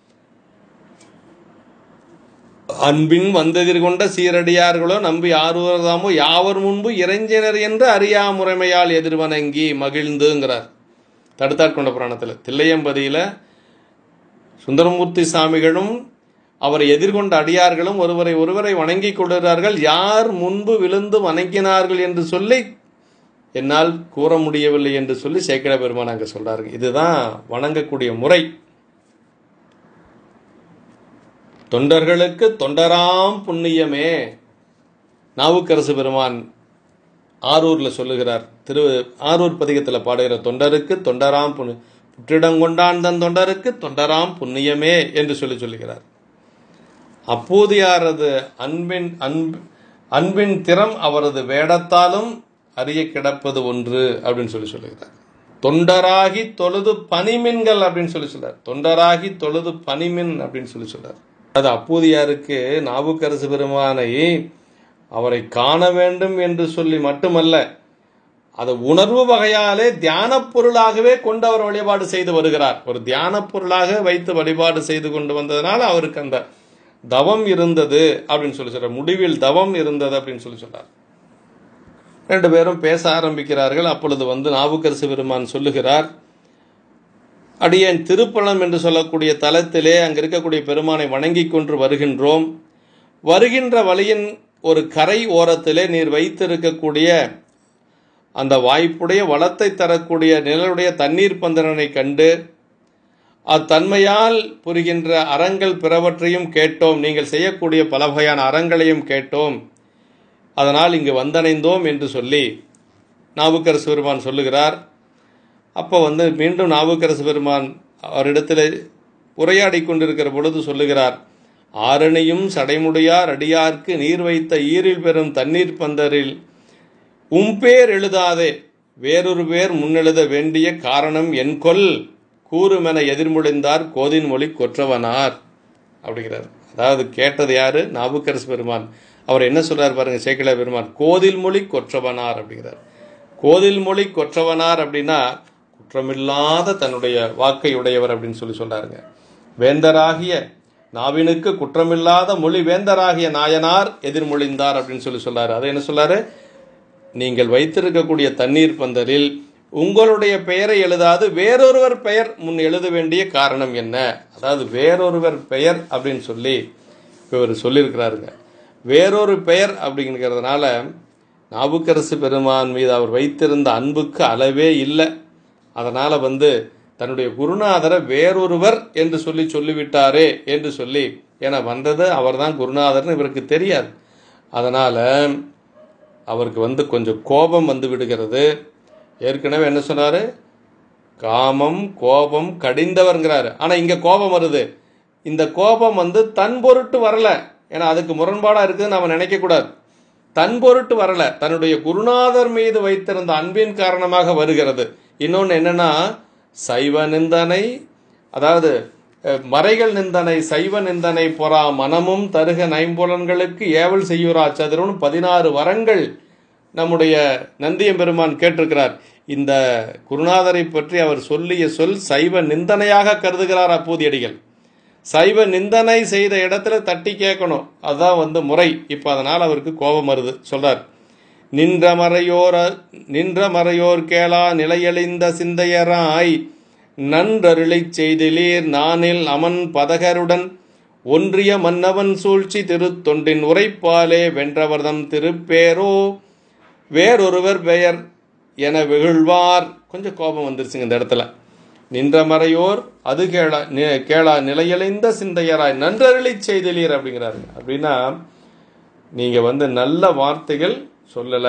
Speaker 1: அன்பின் வந்தெதிர் கொண்ட சீரடியார்களோ நம்பி ஆறுவதாமோ யாவர் முன்பு இறைஞ்சினர் என்று அறியா முறைமையால் எதிர்வணங்கி மகிழ்ந்துங்கிறார் தடுத்தாட்கொண்ட புராணத்தில் தில்லையம்பதியில சுந்தரமூர்த்தி சாமிகளும் அவரை எதிர்கொண்ட அடியார்களும் ஒருவரை ஒருவரை வணங்கிக் கொள்கிறார்கள் யார் முன்பு விழுந்து வணங்கினார்கள் என்று சொல்லி என்னால் கூற முடியவில்லை என்று சொல்லி சேக்கிட பெருமான் அங்கே சொல்றாரு இதுதான் வணங்கக்கூடிய முறை தொண்டர்களுக்கு தொண்டராம் புண்ணியமே நாவுக்கரசு பெருமான் ஆரூர்ல சொல்லுகிறார் திரு ஆரூர் பதிகத்தில் பாடுகிற தொண்டருக்கு தொண்டராம் புண்ணி புற்றிடங்கொண்டான் தன் தொண்டருக்கு தொண்டராம் புண்ணியமே என்று சொல்லி சொல்லுகிறார் அப்போதையாரது அன்பின் அன்பு அன்பின் திறம் அவரது வேடத்தாலும் அறிய கிடப்பது ஒன்று அப்படின்னு சொல்லி சொல்லுகிறார் தொண்டராகி தொழுது பனிமின்கள் அப்படின்னு சொல்லி சொல்றார் தொண்டராகி தொழுது பனிமின் அப்படின்னு சொல்லி சொல்றார் அது அப்பூதியாருக்கு நாவுக்கரசு பெருமானை அவரை காண வேண்டும் என்று சொல்லி மட்டுமல்ல அது உணர்வு வகையாலே தியான பொருளாகவே கொண்டு அவர் வழிபாடு செய்து வருகிறார் ஒரு தியான பொருளாக வைத்து வழிபாடு செய்து கொண்டு வந்ததுனால அவருக்கு அந்த தவம் இருந்தது அப்படின்னு சொல்லி சொல்றார் முடிவில் தவம் இருந்தது அப்படின்னு சொல்லி சொல்றார் ரெண்டு பேரும் பேச ஆரம்பிக்கிறார்கள் அப்பொழுது வந்து நாவுக்கரசு பெருமான் சொல்லுகிறார் அடியேன் திருப்பழம் என்று சொல்லக்கூடிய தலத்திலே அங்க இருக்கக்கூடிய பெருமானை வணங்கி கொண்டு வருகின்றோம் வருகின்ற வழியின் ஒரு கரை ஓரத்திலே நீர் வைத்திருக்கக்கூடிய அந்த வாய்ப்புடைய வளத்தை தரக்கூடிய நிழலுடைய தண்ணீர் பந்தரனை கண்டு அத்தன்மையால் புரிகின்ற அறங்கள் பிறவற்றையும் கேட்டோம் நீங்கள் செய்யக்கூடிய பல வகையான அறங்களையும் கேட்டோம் அதனால் இங்கு வந்தடைந்தோம் என்று சொல்லி நாவுக்கரசு பெருமான் சொல்லுகிறார் அப்போ வந்து மீண்டும் நாவுக்கரசு பெருமான் அவரிடத்தில் உரையாடி கொண்டிருக்கிற பொழுது சொல்லுகிறார் ஆரணியும் சடைமுடியார் அடியார்க்கு நீர் வைத்த ஈரில் பெறும் தண்ணீர் பந்தரில் உம்பேர் எழுதாதே வேறொரு பேர் முன்னெழுத வேண்டிய காரணம் என் கொல் கூறுமென எதிர்மொழிந்தார் கோதின் மொழி கொற்றவனார் அப்படிங்கிறார் அதாவது கேட்டது யாரு நாவுக்கரசு பெருமான் அவர் என்ன சொல்றார் பாருங்க சேக்கிழ பெருமான் கோதில் மொழி கொற்றவனார் அப்படிங்கிறார் கோதில் மொழி கொற்றவனார் அப்படின்னா குற்றமில்லாத தன்னுடைய வாக்கை உடையவர் அப்படின்னு சொல்லி சொல்றாருங்க வேந்தராகிய நாவினுக்கு குற்றமில்லாத மொழி வேந்தராகிய நாயனார் எதிர்மொழிந்தார் அப்படின்னு சொல்லி சொல்றாரு அதை என்ன சொல்றாரு நீங்கள் வைத்திருக்கக்கூடிய தண்ணீர் பந்தலில் உங்களுடைய பெயரை எழுதாது வேறொருவர் பெயர் முன் எழுத வேண்டிய காரணம் என்ன அதாவது வேறொருவர் பெயர் அப்படின்னு சொல்லி இவர் சொல்லியிருக்கிறாருங்க வேறொரு பெயர் அப்படிங்கிறதுனால நாவுக்கரசு பெருமான் மீது அவர் வைத்திருந்த அன்புக்கு அளவே இல்லை அதனால் வந்து தன்னுடைய குருநாதரை வேறொருவர் என்று சொல்லி சொல்லிவிட்டாரே என்று சொல்லி ஏன்னா வந்தது அவர்தான் குருநாதர்னு இவருக்கு தெரியாது அதனால் அவருக்கு வந்து கொஞ்சம் கோபம் வந்து விடுகிறது ஏற்கனவே என்ன சொன்னார் காமம் கோபம் கடிந்தவர்ங்கிறாரு ஆனால் இங்கே கோபம் வருது இந்த கோபம் வந்து தன் பொருட்டு வரல ஏன்னா அதுக்கு முரண்பாடாக இருக்குதுன்னு நம்ம நினைக்கக்கூடாது தன் பொருட்டு வரல தன்னுடைய குருநாதர் மீது வைத்திருந்த அன்பின் காரணமாக வருகிறது இன்னொன்று என்னன்னா சைவ நிந்தனை அதாவது அஹ், மறைகள் நிந்தனை சைவ நிந்தனை பொறா மனமும் தருக நைம்புலன்களுக்கு ஏவல் செய்யுரா சதுரன் பதினாறு வரங்கள் நம்முடைய நந்தியம் பெருமான் கேட்டிருக்கிறார் இந்த குருநாதரை பற்றி அவர் சொல்லிய சொல் சைவ நிந்தனையாக கருதுகிறார் அப்பூதியடிகள் சைவ நிந்தனை செய்த இடத்துல தட்டி கேட்கணும் அதுதான் வந்து முறை இப்போ அதனால் அவருக்கு கோபம் வருது சொல்றார் நின்ற மறையோர் நின்ற மறையோர் கேளா நிலையழிந்த சிந்தையராய் நன்றருளிச் செய்திலீர் நானில் அமன் பதகருடன் ஒன்றிய மன்னவன் சூழ்ச்சி திருத்தொண்டின் உரைப்பாலே வென்றவர்தம் திருப்பேரோ வேறொருவர் பெயர் என வெகுழ்வார் கொஞ்சம் கோபம் வந்துருச்சுங்க இந்த இடத்துல நின்ற மறையோர் அது கேளா நி- கேளா நிலையழிந்த சிந்தையராய் நன்றருளிச் செய்திலீர் அப்படிங்கிறாருங்க அப்படின்னா நீங்க வந்து நல்ல வார்த்தைகள் சொல்லல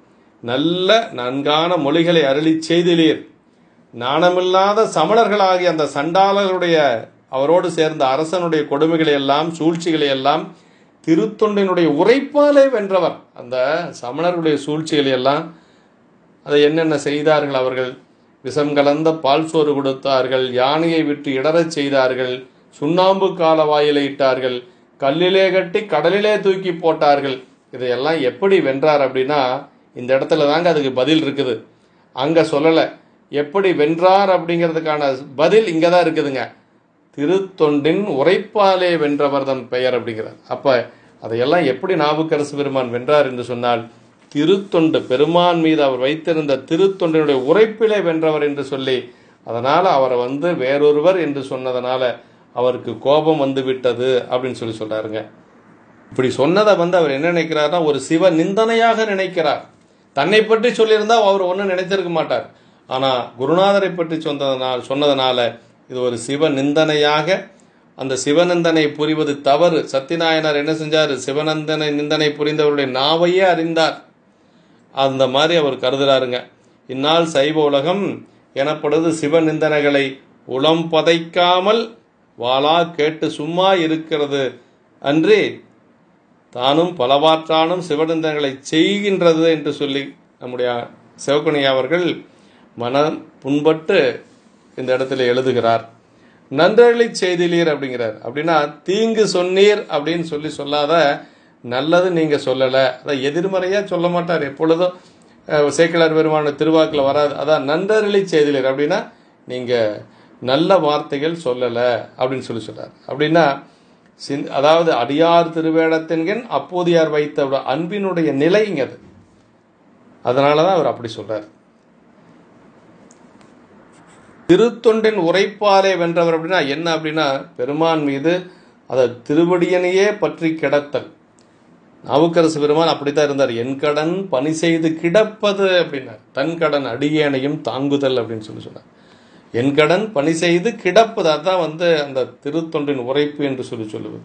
Speaker 1: நல்ல நன்கான மொழிகளை அருளி செய்திலீர் நாணமில்லாத சமணர்களாகிய அந்த சண்டாளர்களுடைய அவரோடு சேர்ந்த அரசனுடைய கொடுமைகளை எல்லாம் சூழ்ச்சிகளை எல்லாம் திருத்தொண்டினுடைய உரைப்பாலே வென்றவர் அந்த சமணர்களுடைய சூழ்ச்சிகளை எல்லாம் அதை என்னென்ன செய்தார்கள் அவர்கள் விஷம் கலந்த பால் சோறு கொடுத்தார்கள் யானையை விட்டு இடறச் செய்தார்கள் சுண்ணாம்பு கால வாயிலை இட்டார்கள் கல்லிலே கட்டி கடலிலே தூக்கி போட்டார்கள் இதையெல்லாம் எப்படி வென்றார் அப்படின்னா இந்த இடத்துல தாங்க அதுக்கு பதில் இருக்குது அங்க சொல்லலை எப்படி வென்றார் அப்படிங்கிறதுக்கான பதில் இங்கே தான் இருக்குதுங்க திருத்தொண்டின் உரைப்பாலே வென்றவர்தம் பெயர் அப்படிங்கிறார் அப்ப அதையெல்லாம் எப்படி நாவுக்கரசு பெருமான் வென்றார் என்று சொன்னால் திருத்தொண்டு பெருமான் மீது அவர் வைத்திருந்த திருத்தொண்டினுடைய உரைப்பிலே வென்றவர் என்று சொல்லி அதனால அவரை வந்து வேறொருவர் என்று சொன்னதனால அவருக்கு கோபம் வந்து விட்டது அப்படின்னு சொல்லி சொல்றாருங்க இப்படி சொன்னதை வந்து அவர் என்ன நினைக்கிறார்னா ஒரு சிவ நிந்தனையாக நினைக்கிறார் தன்னை பற்றி சொல்லியிருந்தா அவர் ஒன்றும் நினைத்திருக்க மாட்டார் ஆனா குருநாதரை பற்றி சொன்னதனால் சொன்னதனால இது ஒரு சிவ நிந்தனையாக அந்த சிவநந்தனை புரிவது தவறு சத்தியநாயனார் என்ன செஞ்சார் சிவநந்தனை நிந்தனை புரிந்தவருடைய நாவையே அறிந்தார் அந்த மாதிரி அவர் கருதுறாருங்க இந்நாள் சைவ உலகம் எனப்படுவது சிவநிந்தனைகளை உளம் பதைக்காமல் வாளா கேட்டு சும்மா இருக்கிறது அன்றி தானும் பலவாற்றானும் சிவநிந்தனைகளை செய்கின்றது என்று சொல்லி நம்முடைய சிவகுணி அவர்கள் மனம் புண்பட்டு இந்த இடத்துல எழுதுகிறார் நன்றலை செய்திலீர் அப்படிங்கிறார் அப்படின்னா தீங்கு சொன்னீர் அப்படின்னு சொல்லி சொல்லாத நல்லது நீங்க சொல்லல அதான் எதிர்மறையா சொல்ல மாட்டார் எப்பொழுதும் அஹ், சேக்கிழார் பெருமான திருவாக்கில் வராது அதான் நன்றரளி செய்திலீர் அப்படின்னா நீங்க நல்ல வார்த்தைகள் சொல்லல அப்படின்னு சொல்லி சொல்றார் அப்படின்னா சிந்- அதாவது அடியார் திருவேடத்தின்கண் அப்போதையார் வைத்த ஒரு அன்பினுடைய நிலைங்க அது அதனால தான் அவர் அப்படி சொல்றார் திருத்தொண்டின் உரைப்பாலே வென்றவர் அப்படின்னா என்ன அப்படின்னா பெருமான் மீது அதை திருவடியனையே பற்றி கிடத்தல் நாவுக்கரசு பெருமான் அப்படித்தான் இருந்தார் என் கடன் பணி செய்து கிடப்பது அப்படின்னார் தன் கடன் அடியேனையும் தாங்குதல் அப்படின்னு சொல்லி சொன்னார் என் கடன் பணி செய்து கிடப்பது அதான் வந்து அந்த திருத்தொண்டின் உரைப்பு என்று சொல்லி சொல்லுவது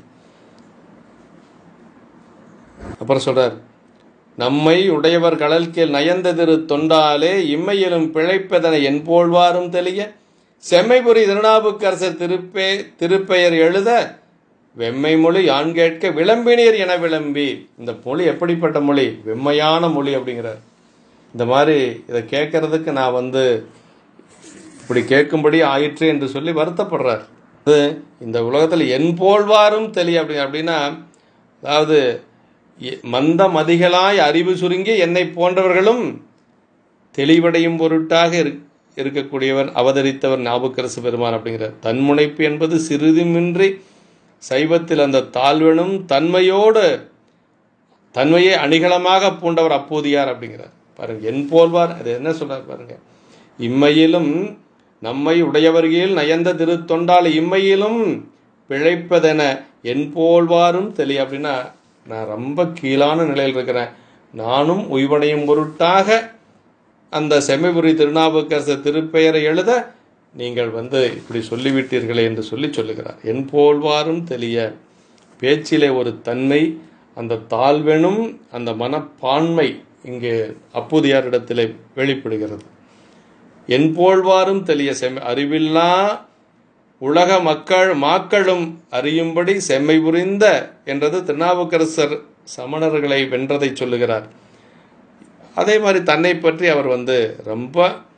Speaker 1: அப்புறம் சொல்றார் நம்மை உடையவர் கடல்கேல் நயந்ததிரு தொண்டாலே இம்மையிலும் பிழைப்பதனை என் போழ்வாரும் தெளிய செம்மைபுரி திருநாவுக்கரசர் திருப்பே திருப்பெயர் எழுத வெம்மை மொழி யான் கேட்க விளம்பினீர் என விளம்பி இந்த மொழி எப்படிப்பட்ட மொழி வெம்மையான மொழி அப்படிங்கிறார் இந்த மாதிரி இதை கேட்கறதுக்கு நான் வந்து இப்படி கேட்கும்படி ஆயிற்று என்று சொல்லி வருத்தப்படுறார் அது இந்த உலகத்தில் என் போல்வாரும் தெளிய அப்படி அப்படின்னா அதாவது எ- மந்த மதிகளாய் அறிவு சுருங்கி என்னை போன்றவர்களும் தெளிவடையும் பொருட்டாக இரு- இருக்கக்கூடியவர் அவதரித்தவர் ஞாபகரசு பெருமான் அப்படிங்கிறார் தன்முனைப்பு என்பது சிறிதுமின்றி சைவத்தில் அந்த தாழ்வெனும் தன்மையோடு தன்மையை அணிகலமாக பூண்டவர் அப்போதியார் அப்படிங்கிறார் பாருங்க என் போல்வார் அது என்ன சொல்றார் பாருங்க இம்மையிலும் நம்மை உடையவர்களில் நயந்த திருத்தொண்டால் இம்மையிலும் பிழைப்பதென என் போல்வாரும் தெளிய அப்படின்னா நான் ரொம்ப கீழான நிலையில் இருக்கிறேன் நானும் உய்வடையும் பொருட்டாக அந்த செம்மைபுரி திருநாவுக்கரசர் திருப்பெயரை எழுத நீங்கள் வந்து இப்படி சொல்லிவிட்டீர்களே என்று சொல்லி சொல்லுகிறார் என் போல்வாரும் தெளிய பேச்சிலே ஒரு தன்மை அந்த தாழ்வெனும் அந்த மனப்பான்மை இங்கே அப்பூதியாரிடத்திலே வெளிப்படுகிறது என் போல்வாரும் தெளிய செம் அறிவில்லா உலக மக்கள் மாக்களும் அறியும்படி செம்மை புரிந்த என்றது திருநாவுக்கரசர் சமணர்களை வென்றதை சொல்லுகிறார் அதே மாதிரி தன்னை பற்றி அவர் வந்து ரொம்ப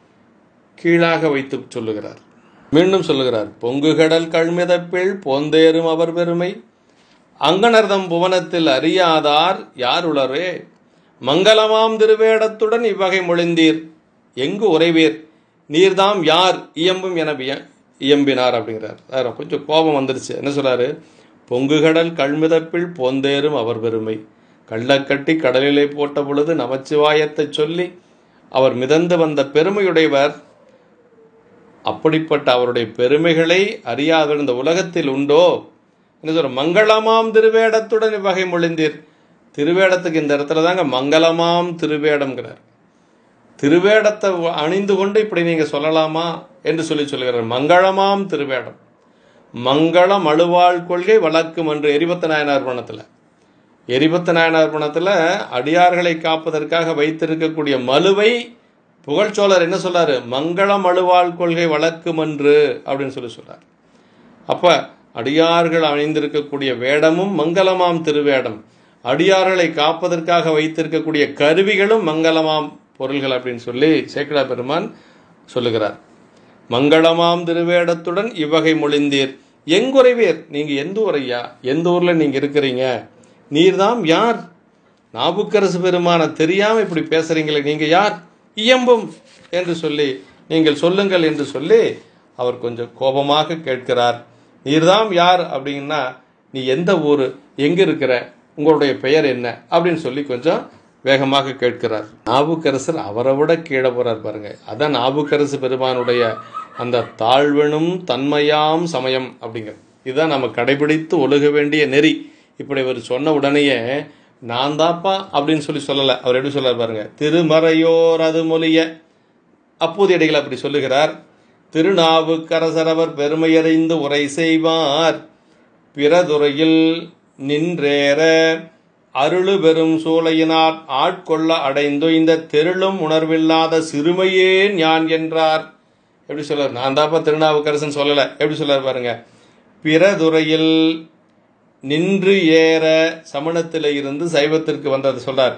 Speaker 1: கீழாக வைத்து சொல்லுகிறார் மீண்டும் சொல்லுகிறார் பொங்கு கடல் கழ்மிதப்பில் போந்தேறும் அவர் பெருமை அங்கனர்தம் புவனத்தில் அறியாதார் யார் உளரே மங்களமாம் திருவேடத்துடன் இவ்வகை மொழிந்தீர் எங்கு உறைவீர் நீர்தாம் யார் இயம்பும் என விய- இயம்பினார் அப்படிங்கிறார் வேற கொஞ்சம் கோபம் வந்துருச்சு என்ன சொல்றாரு பொங்குகடல் கழ்மிதப்பில் போந்தேறும் அவர் பெருமை கள்ளக்கட்டி கடலிலே போட்ட பொழுது நமச்சிவாயத்தை சொல்லி அவர் மிதந்து வந்த பெருமையுடையவர் அப்படிப்பட்ட அவருடைய பெருமைகளை அறியாத இந்த உலகத்தில் உண்டோ என்ன சொல்ற மங்களமாம் திருவேடத்துடன் இவ்வகை மொழிந்தீர் திருவேடத்துக்கு இந்த இடத்துல தாங்க மங்களமாம் திருவேடம்ங்கிறார் திருவேடத்தை அணிந்து கொண்டு இப்படி நீங்க சொல்லலாமா என்று சொல்லி சொல்கிறார் மங்களமாம் திருவேடம் மங்களம் அழுவாள் கொள்கை வழக்கும் என்று எரிபத்த நாயனார் பணத்துல எரிபத்த நாயனார் பணத்துல அடியார்களை காப்பதற்காக வைத்திருக்கக்கூடிய மலுவை புகழ்ச்சோழர் என்ன சொல்றாரு மங்களம் அழுவாள் கொள்கை வழக்கும் என்று அப்படின்னு சொல்லி சொல்றார் அப்ப அடியார்கள் அணிந்திருக்கக்கூடிய வேடமும் மங்களமாம் திருவேடம் அடியார்களை காப்பதற்காக வைத்திருக்கக்கூடிய கருவிகளும் மங்களமாம் பொருள்கள் அப்படின்னு சொல்லி சேக்கடா பெருமான் சொல்லுகிறார் மங்களமாம் திருவேடத்துடன் இவ்வகை மொழிந்தீர் எங்குறைவீர் நீங்க எந்த ஊரையா எந்த ஊர்ல நீங்க இருக்கிறீங்க நீர்தாம் யார் நாபுக்கரசு பெருமான தெரியாம இப்படி பேசுறீங்களே நீங்க யார் இயம்பும் என்று சொல்லி நீங்கள் சொல்லுங்கள் என்று சொல்லி அவர் கொஞ்சம் கோபமாக கேட்கிறார் நீர்தாம் யார் அப்படின்னா நீ எந்த ஊர் எங்க இருக்கிற உங்களுடைய பெயர் என்ன அப்படின்னு சொல்லி கொஞ்சம் வேகமாக கேட்கிறார் நாபுக்கரசர் அவரை விட கீழே போறார் பாருங்க அதான் நாபுக்கரசு பெருமானுடைய அந்த தாழ்வெனும் தன்மையாம் சமயம் அப்படிங்கிற இதுதான் நம்ம கடைபிடித்து ஒழுக வேண்டிய நெறி இப்படி இவர் சொன்ன உடனேயே நான் தாப்பா அப்படின்னு சொல்லி சொல்லல அவர் எப்படி சொல்றாரு பாருங்க திருமறையோர் அது மொழிய அப்போதையடிகள் அப்படி சொல்லுகிறார் திருநாவுக்கரசரவர் பெருமையறிந்து உரை செய்வார் பிறதுறையில் நின்றேற அருளு பெரும் சூளையினார் ஆட்கொள்ள அடைந்து இந்த தெருளும் உணர்வில்லாத சிறுமையே ஞான் என்றார் எப்படி சொல்றார் நான் தாப்பா திருநாவுக்கரசன் சொல்லல எப்படி சொல்றார் பாருங்க பிறதுறையில் நின்று ஏற சமணத்தில இருந்து சைவத்திற்கு வந்தது சொல்றார்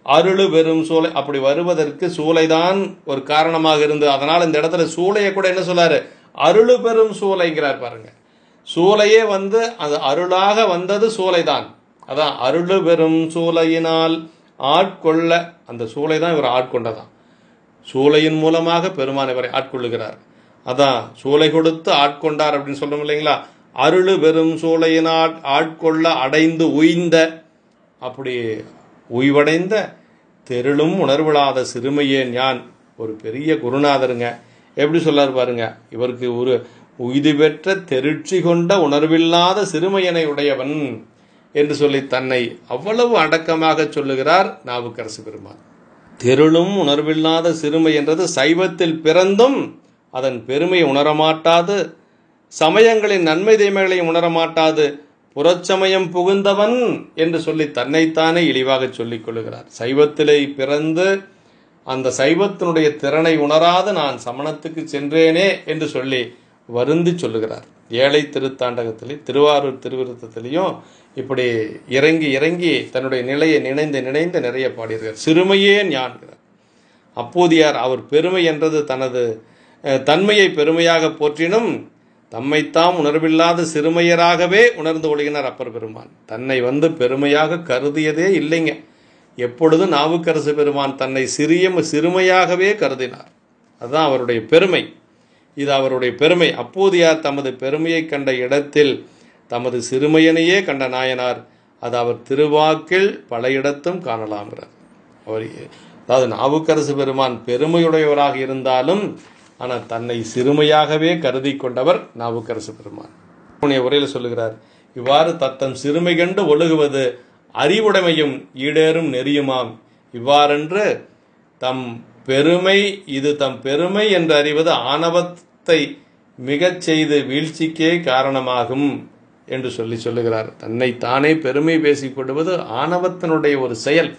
Speaker 1: அருளு பெரும் சூளை அப்படி வருவதற்கு சூளைதான் ஒரு காரணமாக இருந்தது அதனால் இந்த இடத்துல சூளையை கூட என்ன சொல்லாரு அருளு பெரும் சூளைங்கிறார் பாருங்க சூளையே வந்து அது அருளாக வந்தது சூளைதான் அதான் அருளு பெரும் சூளையினால் ஆட்கொள்ள அந்த சூளை தான் இவர் ஆட்கொண்டதான் சூளையின் மூலமாக பெருமான் இவரை ஆட்கொள்ளுகிறார் அதான் சூளை கொடுத்து ஆட்கொண்டார் அப்படின்னு சொல்றோம் இல்லைங்களா அருளு பெரும் சூளையினால் ஆட்கொள்ள அடைந்து உய்ந்த அப்படி உய்வடைந்த தெருளும் உணர்விழாத சிறுமையே ஞான் ஒரு பெரிய குருநாதருங்க எப்படி சொல்லார் பாருங்க இவருக்கு ஒரு உய்து பெற்ற தெருட்சி கொண்ட உணர்வில்லாத சிறுமையனை உடையவன் என்று சொல்லி தன்னை அவ்வளவு அடக்கமாக சொல்லுகிறார் நாவுக்கரசு பெருமான் தெருளும் உணர்வில்லாத சிறுமை என்றது சைவத்தில் பிறந்தும் அதன் பெருமை உணரமாட்டாது சமயங்களின் நன்மை தீமைகளை உணரமாட்டாது புறச்சமயம் புகுந்தவன் என்று சொல்லி தன்னைத்தானே இழிவாக சொல்லிக் கொள்ளுகிறார் சைவத்திலே பிறந்து அந்த சைவத்தினுடைய திறனை உணராது நான் சமணத்துக்கு சென்றேனே என்று சொல்லி வருந்தி சொல்லுகிறார் ஏழை திருத்தாண்டகத்திலே திருவாரூர் திருவிருத்தத்திலையும் இப்படி இறங்கி இறங்கி தன்னுடைய நிலையை நினைந்து நினைந்து நிறைய பாடியிருக்கார் சிறுமையே ஞான்கிறார் அப்போதியார் அவர் பெருமை என்றது தனது அஹ், தன்மையை பெருமையாக போற்றினும் தம்மைத்தாம் உணர்வில்லாத சிறுமையராகவே உணர்ந்து கொள்கிறார் அப்பர் பெருமான் தன்னை வந்து பெருமையாக கருதியதே இல்லைங்க எப்பொழுதும் நாவுக்கரசு பெருமான் தன்னை சிறிய சிறுமையாகவே கருதினார் அதுதான் அவருடைய பெருமை இது அவருடைய பெருமை அப்போதியார் தமது பெருமையை கண்ட இடத்தில் தமது சிறுமையனையே கண்ட நாயனார் அது அவர் திருவாக்கில் பல இடத்தும் காணலாம்கிறார் அவர் அதாவது நாவுக்கரசு பெருமான் பெருமையுடையவராக இருந்தாலும் ஆனால் தன்னை சிறுமையாகவே கருதி கொண்டவர் நாவுக்கரசு பெருமான் உன்னுடைய உரையில் சொல்லுகிறார் இவ்வாறு தத்தம் சிறுமை கண்டு ஒழுகுவது அறிவுடைமையும் ஈடேறும் நெறியுமாம் இவ்வாறென்று தம் பெருமை இது தம் பெருமை என்று அறிவது ஆணவத்தை மிகச் செய்து வீழ்ச்சிக்கே காரணமாகும் என்று சொல்லி சொல்லுகிறார் தன்னை தானே பெருமை பேசிக் கொள்வது ஆணவத்தினுடைய ஒரு செயல்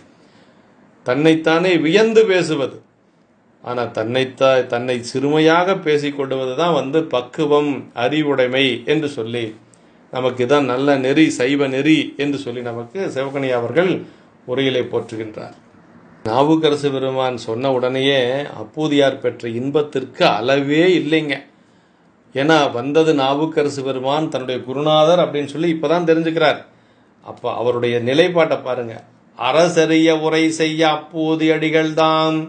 Speaker 1: தன்னைத்தானே வியந்து பேசுவது ஆனால் தன்னைத்தா தன்னை சிறுமையாக பேசிக்கொள்வது தான் வந்து பக்குவம் அறிவுடைமை என்று சொல்லி நமக்கு இதான் நல்ல நெறி சைவ நெறி என்று சொல்லி நமக்கு சிவகணி அவர்கள் உரையிலே போற்றுகின்றார் நாவுக்கரசு பெருமான் சொன்ன உடனேயே அப்பூதியார் பெற்ற இன்பத்திற்கு அளவே இல்லைங்க ஏன்னா வந்தது நாவுக்கரசு பெருமான் தன்னுடைய குருநாதர் அப்படின்னு சொல்லி இப்பதான் தெரிஞ்சுக்கிறார் அப்போ அவருடைய நிலைப்பாட்டை பாருங்க அரசரிய உரை செய்ய அப்போது அடிகள்தாம்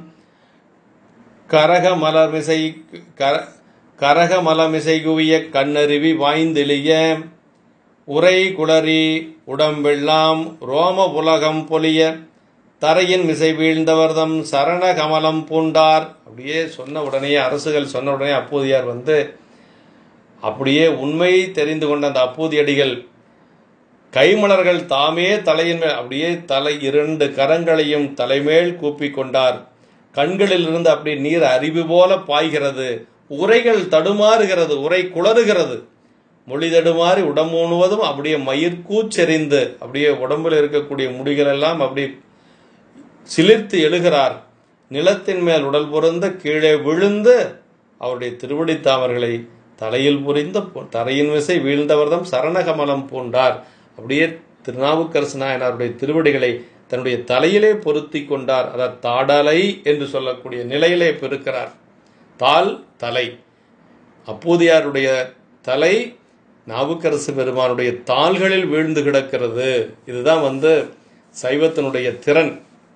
Speaker 1: கரக மலர்மிசை கர கரக மலமிசை குவிய கண்ணருவி வாய்ந்தெளிய உரை குளறி உடம்பெல்லாம் ரோம உலகம் பொலிய தரையின் மிசை வீழ்ந்தவர்தம் சரண கமலம் பூண்டார் அப்படியே சொன்ன உடனே அரசுகள் சொன்ன உடனே அப்போதியார் வந்து அப்படியே உண்மை தெரிந்து கொண்ட அந்த அப்பூதியடிகள் கைமலர்கள் தாமே தலையின் மேல் அப்படியே தலை இரண்டு கரங்களையும் தலைமேல் கூப்பிக் கொண்டார் கண்களில் இருந்து அப்படி நீர் அருவி போல பாய்கிறது உரைகள் தடுமாறுகிறது உரை குளறுகிறது மொழி தடுமாறி உடம்பு முழுவதும் அப்படியே மயிர்கூச்செறிந்து அப்படியே உடம்பில் இருக்கக்கூடிய முடிகள் எல்லாம் அப்படி சிலிர்த்து எழுகிறார் நிலத்தின் மேல் உடல் புரந்த கீழே விழுந்து அவருடைய திருவடி தாமர்களை தலையில் புரிந்த தரையின் விசை வீழ்ந்தவர்தம் சரணகமலம் பூண்டார் அப்படியே திருநாவுக்கரசு நாயனாருடைய திருவடிகளை தன்னுடைய தலையிலே பொருத்தி கொண்டார் அதாவது தாடலை என்று சொல்லக்கூடிய நிலையிலே பெருக்கிறார் தால் தலை அப்பூதியாருடைய தலை நாவுக்கரசு பெருமானுடைய தாள்களில் வீழ்ந்து கிடக்கிறது இதுதான் வந்து சைவத்தினுடைய திறன்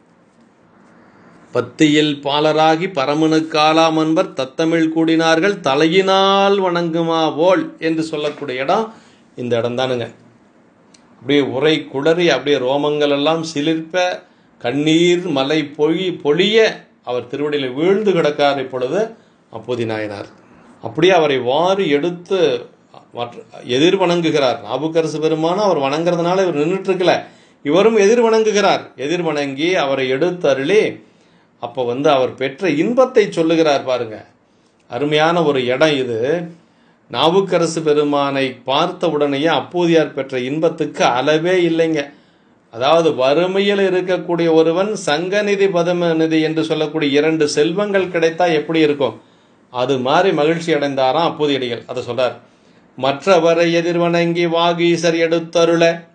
Speaker 1: பத்தியில் பாலராகி பரமனுக்காலாம் அன்பர் தத்தமிழ் கூடினார்கள் தலையினால் வணங்குமா போல் என்று சொல்லக்கூடிய இடம் இந்த இடம் தானுங்க அப்படியே உரை குளறி அப்படியே ரோமங்கள் எல்லாம் சிலிர்ப்ப கண்ணீர் மலை பொழி பொழிய அவர் திருவடியில் வீழ்ந்து கிடக்கார் இப்பொழுது அப்போதி நாயனார் அப்படியே அவரை வாரி எடுத்து மற்ற எதிர் வணங்குகிறார் நாபுக்கரசு பெருமானும் அவர் வணங்குறதுனால இவர் நின்றுட்டு இருக்கல இவரும் எதிர் வணங்குகிறார் எதிர் வணங்கி அவரை எடுத்து அருளி அப்போ வந்து அவர் பெற்ற இன்பத்தை சொல்லுகிறார் பாருங்க அருமையான ஒரு இடம் இது நாவுக்கரசு பெருமானை பார்த்த உடனேயே அப்போதியார் பெற்ற இன்பத்துக்கு அளவே இல்லைங்க அதாவது வறுமையில் இருக்கக்கூடிய ஒருவன் சங்கநிதி பதம நிதி என்று சொல்லக்கூடிய இரண்டு செல்வங்கள் கிடைத்தா எப்படி இருக்கும் அது மாதிரி மகிழ்ச்சி அடைந்தாராம் அப்போதியடிகள் அதை சொல்றார் மற்றவரை எதிர்வணங்கி வாகீசர் எடுத்தருள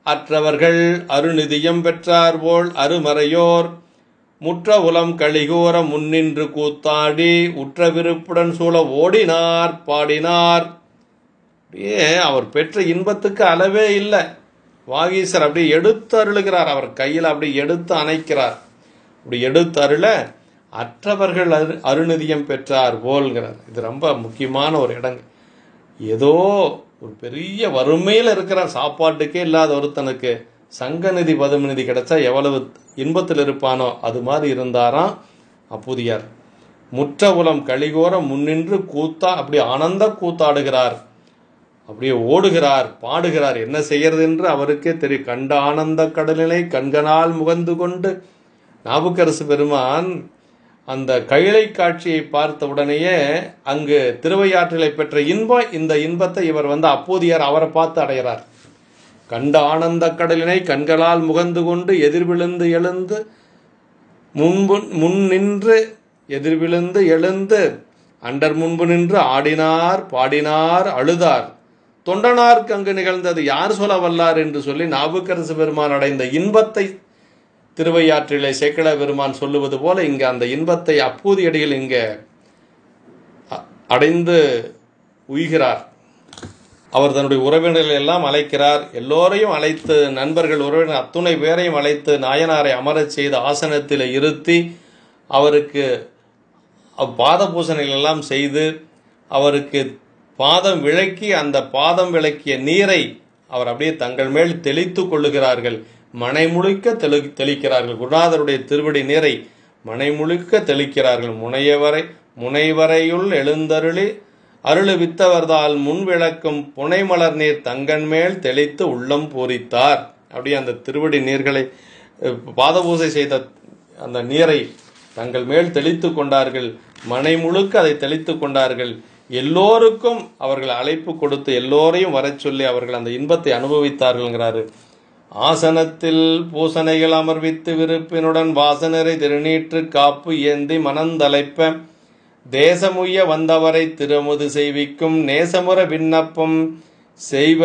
Speaker 1: அற்றவர்கள் அருநிதியம் பெற்றார் போல் அருமறையோர் முற்ற உலம் கழிகூற முன்னின்று கூத்தாடி உற்ற விருப்புடன் சூழ ஓடினார் பாடினார் அப்படியே அவர் பெற்ற இன்பத்துக்கு அளவே இல்லை வாகீசர் அப்படியே எடுத்து அருளுகிறார் அவர் கையில் அப்படி எடுத்து அணைக்கிறார் அப்படி எடுத்து அருள அற்றவர்கள் அரு அருநிதியம் பெற்றார் போல்கிறார் இது ரொம்ப முக்கியமான ஒரு இடங்க ஏதோ ஒரு பெரிய வறுமையில் இருக்கிற சாப்பாட்டுக்கே இல்லாத ஒருத்தனுக்கு சங்கநிதி பதுமநிதி கிடைச்சா எவ்வளவு இன்பத்தில் இருப்பானோ அது மாதிரி இருந்தாராம் அப்பூதியார் முற்ற உலம் கழிகோர முன்னின்று கூத்தா அப்படி ஆனந்த கூத்தாடுகிறார் அப்படியே ஓடுகிறார் பாடுகிறார் என்ன செய்யறது என்று அவருக்கே தெரியும் கண்ட ஆனந்த கடலினை கண்களால் முகந்து கொண்டு நாவுக்கரசு பெருமான் அந்த கைலை காட்சியை பார்த்த உடனேயே அங்கு திருவையாற்றிலை பெற்ற இன்பம் இந்த இன்பத்தை இவர் வந்து அப்போதியார் அவரை பார்த்து அடைகிறார் கண்ட ஆனந்த கடலினை கண்களால் முகந்து கொண்டு எதிர்விழுந்து எழுந்து முன்பு முன் நின்று எதிர்விழுந்து எழுந்து அண்டர் முன்பு நின்று ஆடினார் பாடினார் அழுதார் தொண்டனார்க்கு அங்கு நிகழ்ந்தது யார் சொல்ல வல்லார் என்று சொல்லி நாவுக்கரசு பெருமான் அடைந்த இன்பத்தை திருவையாற்றிலே சேக்கட பெருமான் சொல்லுவது போல இங்க அந்த இன்பத்தை அப்பூதியடியில் இங்க அ- அடைந்து உய்கிறார் அவர் தன்னுடைய உறவினர்களை எல்லாம் அழைக்கிறார் எல்லோரையும் அழைத்து நண்பர்கள் உறவினர் அத்துணை பேரையும் அழைத்து நாயனாரை அமரச் செய்து ஆசனத்தில் இருத்தி அவருக்கு அவ் பாத பூசணைகள் எல்லாம் செய்து அவருக்கு பாதம் விளக்கி அந்த பாதம் விளக்கிய நீரை அவர் அப்படியே தங்கள் மேல் தெளித்து கொள்ளுகிறார்கள் மனை முழுக்க தெளி தெளிக்கிறார்கள் குருநாதருடைய திருவடி நீரை மனை முழுக்க தெளிக்கிறார்கள் முனையவரை முனைவரையுள் எழுந்தருளி அருளு வித்தவர்தால் முன் விளக்கும் புனைமலர் நீர் தங்கன் மேல் தெளித்து உள்ளம் பூரித்தார் அப்படியே அந்த திருவடி நீர்களை அஹ், பாதபூசை செய்த அந்த நீரை தங்கள் மேல் தெளித்து கொண்டார்கள் மனை முழுக்க அதை தெளித்து கொண்டார்கள் எல்லோருக்கும் அவர்கள் அழைப்பு கொடுத்து எல்லோரையும் வரச் சொல்லி அவர்கள் அந்த இன்பத்தை அனுபவித்தார்கள்ங்கிறாரு ஆசனத்தில் பூசனைகள் அமர்வித்து விருப்பினுடன் வாசனரை திருநீற்று காப்பு ஏந்தி மனந்தலைப்ப தேசமுய்ய வந்தவரை திருமுது செய்விக்கும் நேசமுற விண்ணப்பம் செய்வ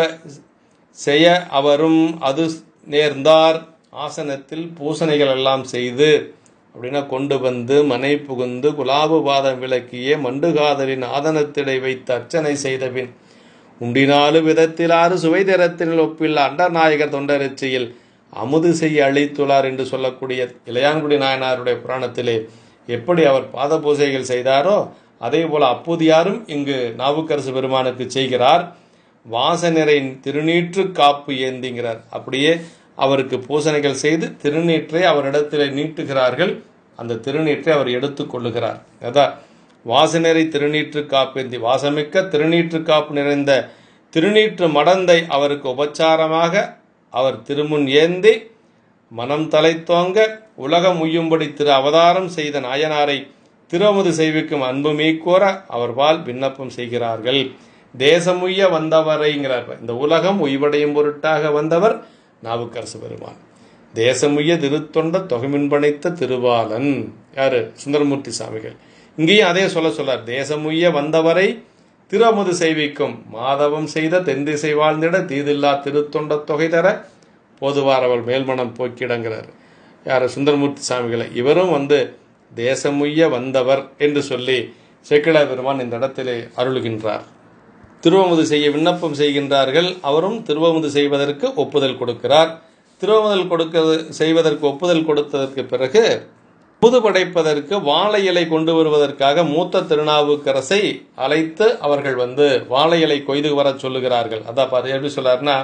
Speaker 1: செய்ய அவரும் அது நேர்ந்தார் ஆசனத்தில் பூசணைகள் எல்லாம் செய்து அப்படின்னா கொண்டு வந்து மனை புகுந்து குலாபு பாதம் விளக்கிய மண்டுகாதலின் ஆதனத்திடை வைத்து அர்ச்சனை செய்தபின் உண்டினாலு விதத்திலாறு சுவை திறத்தினில் ஒப்பில் அண்டநாயகர் தொண்டரிச்சையில் அமுது செய்ய அளித்துள்ளார் என்று சொல்லக்கூடிய இளையான்குடி நாயனாருடைய புராணத்திலே எப்படி அவர் பாத பூஜைகள் செய்தாரோ அதே போல அப்போதியாரும் இங்கு நாவுக்கரசு பெருமானுக்கு செய்கிறார் வாசனிறை திருநீற்று காப்பு ஏந்திங்கிறார் அப்படியே அவருக்கு பூசணைகள் செய்து திருநீற்றை அவரிடத்திலே நீட்டுகிறார்கள் அந்த திருநீற்றை அவர் எடுத்துக் கொள்ளுகிறார் அதான் வாசனரை திருநீற்று காப்பேந்தி வாசமிக்க திருநீற்று காப்பு நிறைந்த திருநீற்று மடந்தை அவருக்கு உபச்சாரமாக அவர் திருமுன் ஏந்தி மனம் தலைத்தோங்க உலகம் உய்யும்படி திரு அவதாரம் செய்த நாயனாரை திருவமுது செய்விக்கும் அன்பு மீக்கூற அவர்பால் விண்ணப்பம் செய்கிறார்கள் தேசமுய்ய வந்தவரைங்கிறார் இந்த உலகம் உய்வடையும் பொருட்டாக வந்தவர் நாவுக்கரசு பெருமான் தேசமுய்ய திருத்தொண்ட தொகைமின்படைத்த திருவாளன் யாரு சுந்தரமூர்த்தி சாமிகள் இங்கேயும் அதே சொல்ல சொல்லார் தேசமுய்ய வந்தவரை திருஅமுது செய்விக்கும் மாதவம் செய்த தென்திசை வாழ்ந்திட தீதில்லா திருத்தொண்ட தொகை தர போதுவார் அவள் மேல்மனம் போக்கிடங்கிறார் யார் சுந்தரமூர்த்தி சாமிகளை இவரும் வந்து தேசமுய்ய வந்தவர் என்று சொல்லி சேக்கிழா பெருமான் இந்த இடத்திலே அருளுகின்றார் திருவமுது செய்ய விண்ணப்பம் செய்கின்றார்கள் அவரும் திருவமுது செய்வதற்கு ஒப்புதல் கொடுக்கிறார் திருவமுதல் கொடுக்க செய்வதற்கு ஒப்புதல் கொடுத்ததற்கு பிறகு புது படைப்பதற்கு வாழை இலை கொண்டு வருவதற்காக மூத்த திருநாவுக்கரசை அழைத்து அவர்கள் வந்து வாழை இலை கொய்து வரச் சொல்லுகிறார்கள் அதான் பாரு எப்படி சொல்லாருன்னா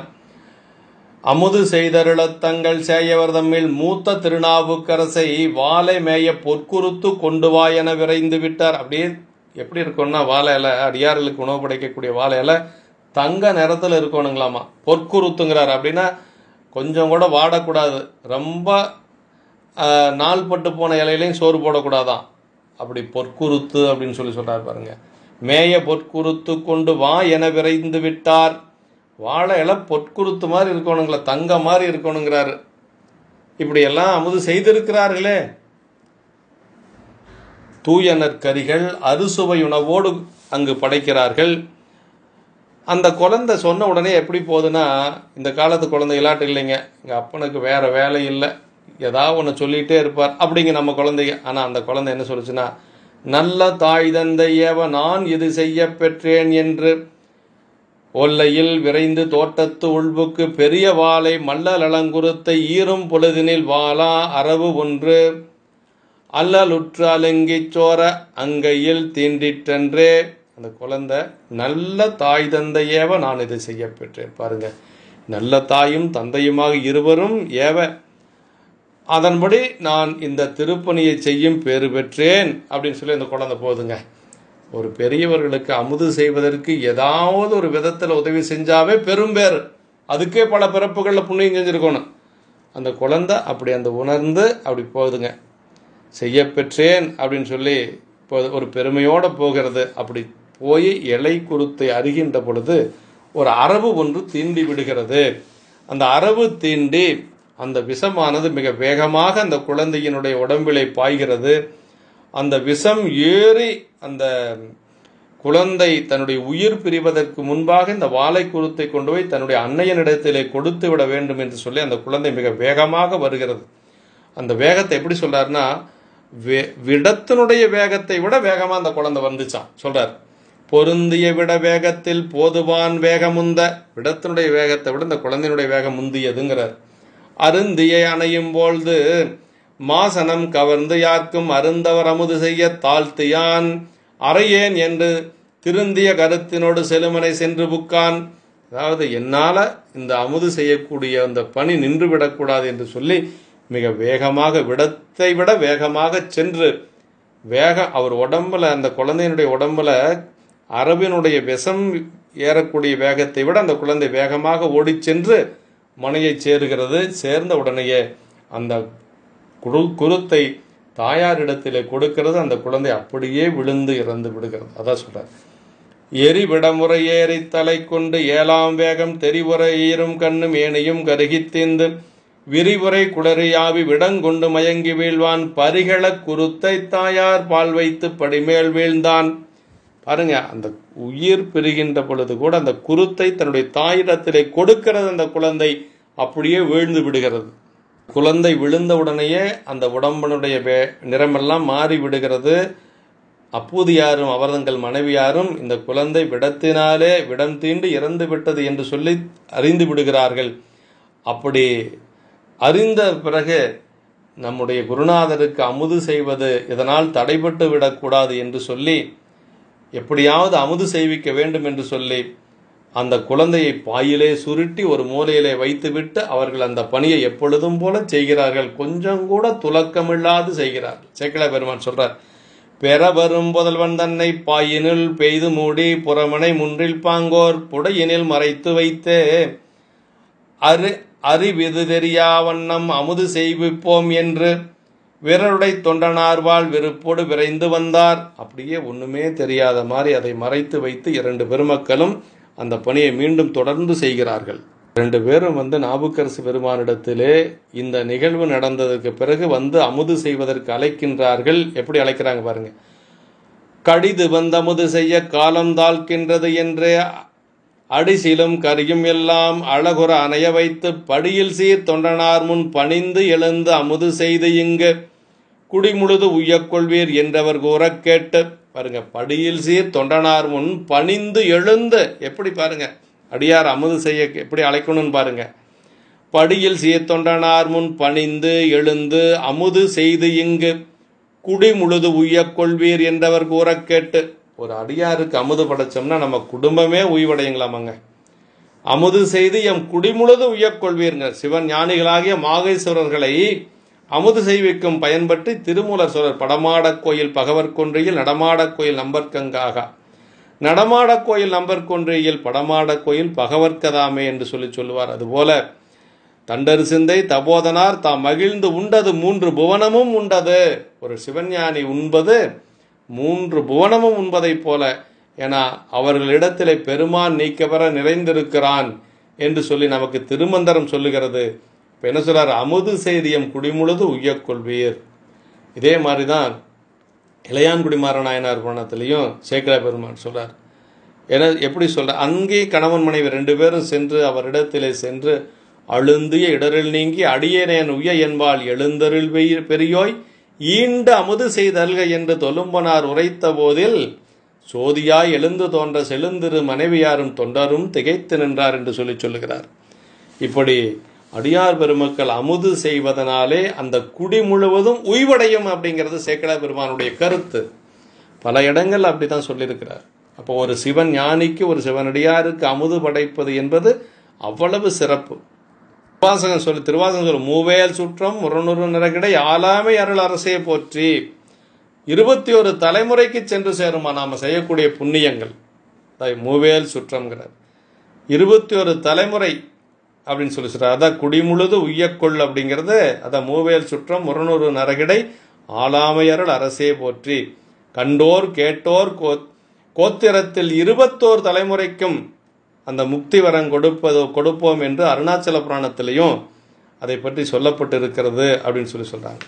Speaker 1: அமுது செய்தருளத் தங்கள் சேயவர் தம்மில் மூத்த திருநாவுக்கரசை வாழை மேய பொற்குறுத்து கொண்டு வா என விரைந்து விட்டார் அப்படியே எப்படி இருக்கும்னா வாழை இலை அடியார்களுக்கு உணவு படைக்கக்கூடிய வாழை இலை தங்க நிறத்தில் இருக்கணுங்களாமா பொற்குருத்துங்கிறார் அப்படின்னா கொஞ்சம் கூட வாடக்கூடாது ரொம்ப ஆஹ், நாள் பட்டு போன இலையிலையும் சோறு போடக்கூடாதான் அப்படி பொற்குருத்து அப்படின்னு சொல்லி சொல்றாரு பாருங்க மேய பொற்குருத்து கொண்டு வா என விரைந்து விட்டார் வாழை இலை பொற்குருத்து மாதிரி இருக்கணுங்களா தங்க மாதிரி இருக்கணுங்கிறாரு இப்படி எல்லாம் அமுது செய்திருக்கிறார்களே தூய நற்கரிகள் அறுசுவை உணவோடு அங்கு படைக்கிறார்கள் அந்த குழந்தை சொன்ன உடனே எப்படி போகுதுன்னா இந்த காலத்து குழந்தை இல்லாட்டு இல்லைங்க எங்கள் அப்பனுக்கு வேற வேலை இல்லை ஏதாவது ஒன்று சொல்லிகிட்டே இருப்பார் அப்படிங்க நம்ம குழந்தைங்க ஆனால் அந்த குழந்தை என்ன சொல்லுச்சுன்னா நல்ல தாய் தந்தை ஏவ நான் இது செய்ய பெற்றேன் என்று ஒல்லையில் விரைந்து தோட்டத்து உள்புக்கு பெரிய வாளை மல்லலங்குருத்தை ஈரும் பொழுதினில் வாளா அரவு ஒன்று அல்லலுற்று அலங்கிச் சோர அங்கையில் தீண்டிற்றன்றே அந்த குழந்தை நல்ல தாய் தந்தையேவ நான் இதை செய்ய பெற்றேன் பாருங்க நல்ல தாயும் தந்தையுமாக இருவரும் ஏவ அதன்படி நான் இந்த திருப்பணியை செய்யும் பேறு பெற்றேன் அப்படின்னு சொல்லி அந்த குழந்தை போதுங்க ஒரு பெரியவர்களுக்கு அமுது செய்வதற்கு ஏதாவது ஒரு விதத்தில் உதவி செஞ்சாவே பெரும் பேர் அதுக்கே பல பிறப்புகளில் புண்ணியம் செஞ்சுருக்கணும் அந்த குழந்தை அப்படி அந்த உணர்ந்து அப்படி போகுதுங்க செய்ய பெற்றேன் அப்படின்னு சொல்லி இப்போ ஒரு பெருமையோடு போகிறது அப்படி போய் இலை குருத்தை அறிகின்ற பொழுது ஒரு அரபு ஒன்று தீண்டி விடுகிறது அந்த அரபு தீண்டி அந்த விஷமானது மிக வேகமாக அந்த குழந்தையினுடைய உடம்பிலே பாய்கிறது அந்த விஷம் ஏறி அந்த குழந்தை தன்னுடைய உயிர் பிரிவதற்கு முன்பாக இந்த வாழை குருத்தை கொண்டு போய் தன்னுடைய அன்னையனிடத்திலே கொடுத்து விட வேண்டும் என்று சொல்லி அந்த குழந்தை மிக வேகமாக வருகிறது அந்த வேகத்தை எப்படி சொல்றாருன்னா விடத்தினுடைய வேகத்தை விட வேகமா அந்த குழந்தை வந்துச்சான் சொல்றார் பொருந்திய விட வேகத்தில் போதுவான் வேகமுந்த விடத்தினுடைய வேகத்தை விட இந்த குழந்தையினுடைய வேகம் முந்தியதுங்கிறார் அருந்தியை அணையும் பொழுது மாசனம் கவர்ந்து யார்க்கும் அருந்தவர் அமுது செய்ய தாழ்த்தியான் அறையேன் என்று திருந்திய கருத்தினோடு செலுமனை சென்று புக்கான் அதாவது என்னால் இந்த அமுது செய்யக்கூடிய அந்த பணி நின்று விடக்கூடாது என்று சொல்லி மிக வேகமாக விடத்தை விட வேகமாக சென்று வேக அவர் உடம்புல அந்த குழந்தையினுடைய உடம்புல அரபினுடைய விஷம் ஏறக்கூடிய வேகத்தை விட அந்த குழந்தை வேகமாக ஓடி சென்று மனையை சேருகிறது சேர்ந்த உடனேயே அந்த குரு குருத்தை தாயாரிடத்திலே கொடுக்கிறது அந்த குழந்தை அப்படியே விழுந்து இறந்து விடுகிறது அதான் சொல்றார் எரி விடமுறை ஏறி தலை கொண்டு ஏழாம் வேகம் தெரிவுற ஈரும் கண்ணும் ஏனையும் கருகித்தீந்து விரிவுரை குளறியாவி விடங்கொண்டு மயங்கி வீழ்வான் பரிகள குருத்தை தாயார் பால் வைத்து படிமேல் வீழ்ந்தான் பாருங்க அந்த உயிர் பெறுகின்ற பொழுது கூட அந்த குருத்தை தன்னுடைய தாயிடத்திலே கொடுக்கிறது அந்த குழந்தை அப்படியே வீழ்ந்து விடுகிறது குழந்தை விழுந்த உடனேயே அந்த உடம்பனுடைய வே நிறமெல்லாம் மாறி விடுகிறது அப்பூதியாரும் அவர்தங்கள் மனைவியாரும் இந்த குழந்தை விடத்தினாலே விடம் தீண்டு இறந்து விட்டது என்று சொல்லி அறிந்து விடுகிறார்கள் அப்படி அறிந்த பிறகு நம்முடைய குருநாதருக்கு அமுது செய்வது இதனால் தடைபட்டு விடக்கூடாது என்று சொல்லி எப்படியாவது அமுது செய்விக்க வேண்டும் என்று சொல்லி அந்த குழந்தையை பாயிலே சுருட்டி ஒரு மூலையிலே வைத்துவிட்டு அவர்கள் அந்த பணியை எப்பொழுதும் போல செய்கிறார்கள் கொஞ்சம் கூட துலக்கமில்லாது செய்கிறார்கள் சேக்கலா பெருமான் சொல்றார் பெற வரும் புதல்வன் தன்னை பாயினில் பெய்து மூடி புறமனை முன்றில் பாங்கோர் புடையினில் மறைத்து வைத்தே அரு அறிவிது தெரியா வண்ணம் அமுது செய்விப்போம் என்று வீரருடை தொண்டனார்வாள் விருப்போடு விரைந்து வந்தார் அப்படியே ஒண்ணுமே தெரியாத மாதிரி அதை மறைத்து வைத்து இரண்டு பெருமக்களும் அந்த பணியை மீண்டும் தொடர்ந்து செய்கிறார்கள் ரெண்டு பேரும் வந்து நாபுக்கரசு பெருமானிடத்திலே இந்த நிகழ்வு நடந்ததுக்கு பிறகு வந்து அமுது செய்வதற்கு அழைக்கின்றார்கள் எப்படி அழைக்கிறாங்க பாருங்க கடிது வந்து அமுது செய்ய காலம் தாழ்கின்றது என்றே அடிசிலும் கரியும் எல்லாம் அழகுற அணைய வைத்து படியில் சீர் தொண்டனார் முன் பணிந்து எழுந்து அமுது செய்து இங்கு குடிமுழுது உய்யக்கொள்வீர் என்றவர் கூறக் கேட்டு பாருங்க படியில் சீர் தொண்டனார் முன் பணிந்து எழுந்து எப்படி பாருங்க அடியார் அமுது செய்ய எப்படி அழைக்கணும்னு பாருங்க படியில் சீர் தொண்டனார் முன் பணிந்து எழுந்து அமுது செய்து இங்கு குடி முழுது உய்யக் கொள்வீர் என்றவர் கூறக் கேட்டு ஒரு அடியாருக்கு அமுது படைச்சோம்னா நம்ம குடும்பமே உய்வடையுங்களாமாங்க அமுது செய்து எம் குடிமுழுது உய்யக் கொள்வீருங்க சிவன் ஞானிகளாகிய மாகேஸ்வரர்களை அமுது செய்விக்கும் பயன்பட்டு திருமூலர் சொல்றர் படமாடக் கோயில் பகவர் கொன்றையில் நடமாடக் கோயில் நம்பர்கங்காக நடமாடக் கோயில் நம்பர்கொன்றையில் படமாடக் கோயில் பகவர்க்கதாமே என்று சொல்லி சொல்லுவார் அதுபோல தண்டர் சிந்தை தபோதனார் தாம் மகிழ்ந்து உண்டது மூன்று புவனமும் உண்டது ஒரு சிவஞானி உண்பது மூன்று புவனமும் உண்பதைப் போல ஏன்னா அவர்களிடத்திலே பெருமான் நீக்கவர நிறைந்திருக்கிறான் என்று சொல்லி நமக்கு திருமந்தரம் சொல்லுகிறது இப்போ என்ன சொல்றார் அமுது செய்தியம் குடிமுழுது உய்யக்கொள்வீர் இதே மாதிரி தான் இளையான்குடி மாறநாயனார் புராணத்திலையும் சேக்கரா பெருமான் சொல்றார் என எப்படி சொல்ற அங்கே கணவன் மனைவி ரெண்டு பேரும் சென்று அவரிடத்திலே சென்று அழுந்திய இடரில் நீங்கி அடியேனேன் உய என்பால் எழுந்தருள் பெய்- பெரியோய் ஈண்ட அமுது செய்தல்க என்று தொலும்பனார் உரைத்த போதில் சோதியாய் எழுந்து தோன்ற செழுந்திரு மனைவியாரும் தொண்டரும் திகைத்து நின்றார் என்று சொல்லி சொல்லுகிறார் இப்படி அடியார் பெருமக்கள் அமுது செய்வதனாலே அந்த குடி முழுவதும் உய்வடையும் அப்படிங்கிறது சேக்கடா பெருமானுடைய கருத்து பல இடங்கள் அப்படிதான் சொல்லியிருக்கிறார் அப்போ ஒரு சிவன் ஞானிக்கு ஒரு சிவனடியாருக்கு அமுது படைப்பது என்பது அவ்வளவு சிறப்பு திருவாசகம் சொல்லி திருவாசகம் சொல்லு மூவேல் சுற்றம் முரணுறு நிறகிடை ஆலாமை அருள் அரசே போற்றி இருபத்தி ஒரு தலைமுறைக்கு சென்று சேருமா நாம செய்யக்கூடிய புண்ணியங்கள் அதான் மூவேல் சுற்றம்ங்கிறார் இருபத்தி ஒரு தலைமுறை அப்படின்னு சொல்லி சொல்றார் அதான் குடிமுழுது உய்யக்கொள் அப்படிங்கிறது அதான் மூவேல் சுற்றம் முரணுறு நரகிடை ஆலாமையருள் அரசே போற்றி கண்டோர் கேட்டோர் கோ கோத்திரத்தில் இருபத்தோர் தலைமுறைக்கும் அந்த முக்தி வரம் கொடுப்பது கொடுப்போம் என்று அருணாச்சல புராணத்திலையும் அதை பற்றி சொல்லப்பட்டிருக்கிறது அப்படின்னு சொல்லி சொல்றாங்க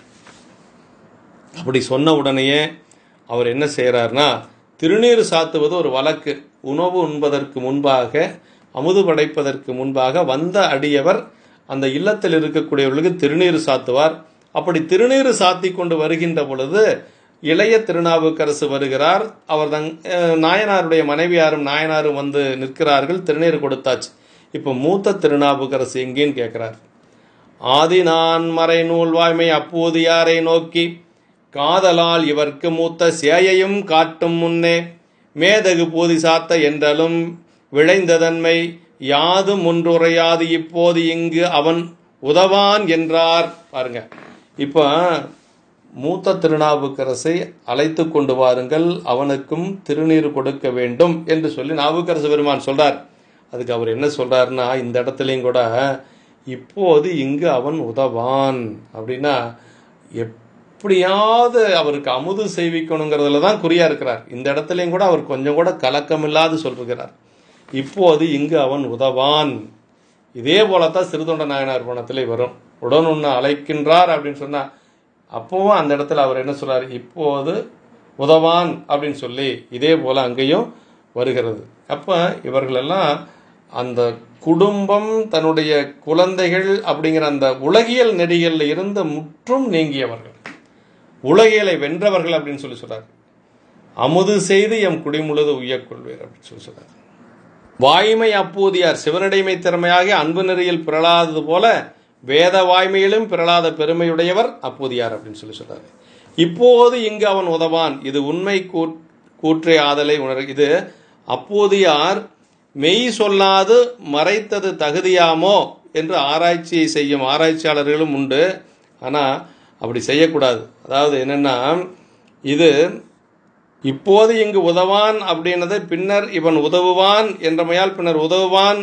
Speaker 1: அப்படி சொன்ன உடனேயே அவர் என்ன செய்கிறார்னா திருநீர் சாத்துவது ஒரு வழக்கு உணவு உண்பதற்கு முன்பாக அமுது படைப்பதற்கு முன்பாக வந்த அடியவர் அந்த இல்லத்தில் இருக்கக்கூடியவர்களுக்கு திருநீர் சாத்துவார் அப்படி திருநீர் சாத்தி கொண்டு வருகின்ற பொழுது இளைய திருநாவுக்கரசு வருகிறார் அவர் தங் அஹ், நாயனாருடைய மனைவியாரும் நாயனாரும் வந்து நிற்கிறார்கள் திருநீர் கொடுத்தாச்சு இப்போ மூத்த திருநாவுக்கரசு எங்கேன்னு கேட்கிறார் ஆதி நான் மறை நூல் வாய்மை அப்போது யாரை நோக்கி காதலால் இவர்க்கு மூத்த சேயையும் காட்டும் முன்னே மேதகு போதி சாத்த என்றலும் விளைந்ததன்மை யாதும் ஒன்றுரையாது இப்போது இங்கு அவன் உதவான் என்றார் பாருங்க இப்போ மூத்த திருநாவுக்கரசை அழைத்து கொண்டு வாருங்கள் அவனுக்கும் திருநீர் கொடுக்க வேண்டும் என்று சொல்லி நாவுக்கரசு பெருமான் சொல்றார் அதுக்கு அவர் என்ன சொல்றாருன்னா இந்த இடத்துலையும் கூட இப்போது இங்கு அவன் உதவான் அப்படின்னா எப்படியாவது அவருக்கு அமுது செய்விக்கணுங்கிறதுல தான் குறியா இருக்கிறார் இந்த இடத்துலையும் கூட அவர் கொஞ்சம் கூட கலக்கமில்லாது சொல்லுகிறார் இப்போது இங்கு அவன் உதவான் இதே போலத்தான் சிறுதொண்ட நாயனார் பணத்திலே வரும் உடன் உன்னை அழைக்கின்றார் அப்படின்னு சொன்னா அப்பவும் அந்த இடத்துல அவர் என்ன சொல்றாரு இப்போது உதவான் அப்படின்னு சொல்லி இதே போல அங்கேயும் வருகிறது அப்ப இவர்களெல்லாம் அந்த குடும்பம் தன்னுடைய குழந்தைகள் அப்படிங்கிற அந்த உலகியல் நெறிகளில் இருந்து முற்றும் நீங்கியவர்கள் உலகியலை வென்றவர்கள் அப்படின்னு சொல்லி சொல்றாரு அமுது செய்து எம் குடிமுழுது உய்யக்கொள்வேர் அப்படின்னு சொல்லி சொல்றாரு வாய்மை அப்போதியார் சிவனடைமை திறமையாக அன்பு நெறியில் பிறளாதது போல வேத வாய்மையிலும் பிறளாத பெருமையுடையவர் அப்போதியார் அப்படின்னு சொல்லி சொல்றாரு இப்போது இங்கு அவன் உதவான் இது உண்மை கூற்- கூற்றே ஆதலை உணர் இது அப்போதியார் மெய் சொல்லாது மறைத்தது தகுதியாமோ என்று ஆராய்ச்சி செய்யும் ஆராய்ச்சியாளர்களும் உண்டு ஆனால் அப்படி செய்யக்கூடாது அதாவது என்னன்னா இது இப்போது இங்கு உதவான் அப்படின்னது பின்னர் இவன் உதவுவான் என்றமையால் பின்னர் உதவுவான்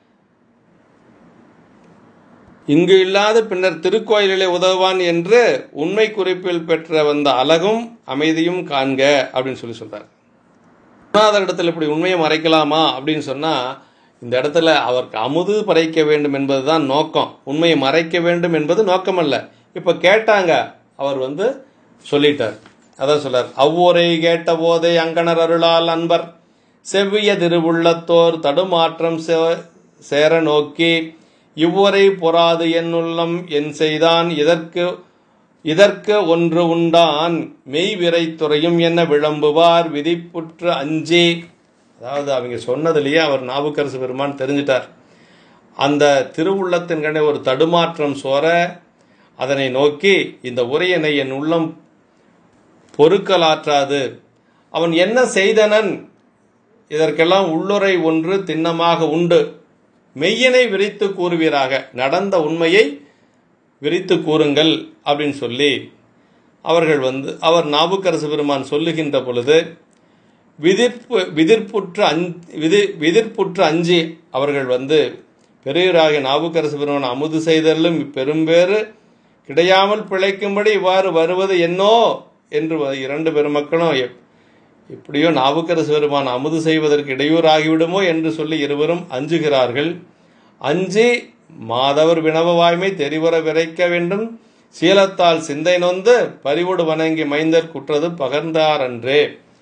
Speaker 1: இங்கு இல்லாத பின்னர் திருக்கோயிலிலே உதவுவான் என்று உண்மை குறிப்பில் பெற்ற வந்த அழகும் அமைதியும் காண்க அப்படின்னு சொல்லி சொல்றார் குருநாதர் இடத்துல இப்படி உண்மையை மறைக்கலாமா அப்படின்னு சொன்னா இந்த இடத்துல அவருக்கு அமுது படைக்க வேண்டும் என்பதுதான் நோக்கம் உண்மையை மறைக்க வேண்டும் என்பது நோக்கம் அல்ல இப்ப கேட்டாங்க அவர் வந்து சொல்லிட்டார் அதான் சொல்றார் அவ்வொரை கேட்ட போதே அங்கணர் அருளால் அன்பர் செவ்விய திருவுள்ளத்தோர் தடுமாற்றம் செ- சேர நோக்கி இவ்வொரை பொறாது என்னுள்ளம் என் செய்தான் இதற்கு இதற்கு ஒன்று உண்டான் மெய் விரைத்துறையும் என்ன விளம்புவார் விதிப்புற்று அஞ்சி அதாவது அவங்க சொன்னதுலயே அவர் நாவுக்கரசு பெருமான் தெரிஞ்சிட்டார் அந்த திருவுள்ளத்தின் கண்ணே ஒரு தடுமாற்றம் சோர அதனை நோக்கி இந்த உரையனை என் உள்ளம் பொறுக்கலாற்றாது அவன் என்ன செய்தனன் இதற்கெல்லாம் உள்ளுரை ஒன்று திண்ணமாக உண்டு மெய்யனை விரித்து கூறுவீராக நடந்த உண்மையை விரித்து கூறுங்கள் அப்படின்னு சொல்லி அவர்கள் வந்து அவர் நாவுக்கரசு பெருமான் சொல்லுகின்ற பொழுது விதிர்ப்பு விதிர்ப்புற்று அஞ் விதி விதிர்ப்புற்று அஞ்சி அவர்கள் வந்து பெரியவராகிய நாவுக்கரசு பெருமான் அமுது செய்தலும் பெரும்பேறு கிடையாமல் பிழைக்கும்படி இவ்வாறு வருவது என்னோ என்று வ- இரண்டு பெருமக்களும் எப்- எப்படியோ நாவுக்கரசு பெருமான் அமுது செய்வதற்கு இடையூறாகிவிடுமோ என்று சொல்லி இருவரும் அஞ்சுகிறார்கள் அஞ்சி மாதவர் வினவ வாய்மை தெரிவுற விரைக்க வேண்டும் சீலத்தால் சிந்தை நொந்து பறிவோடு வணங்கி மைந்தர் குற்றது பகர்ந்தார் அன்றே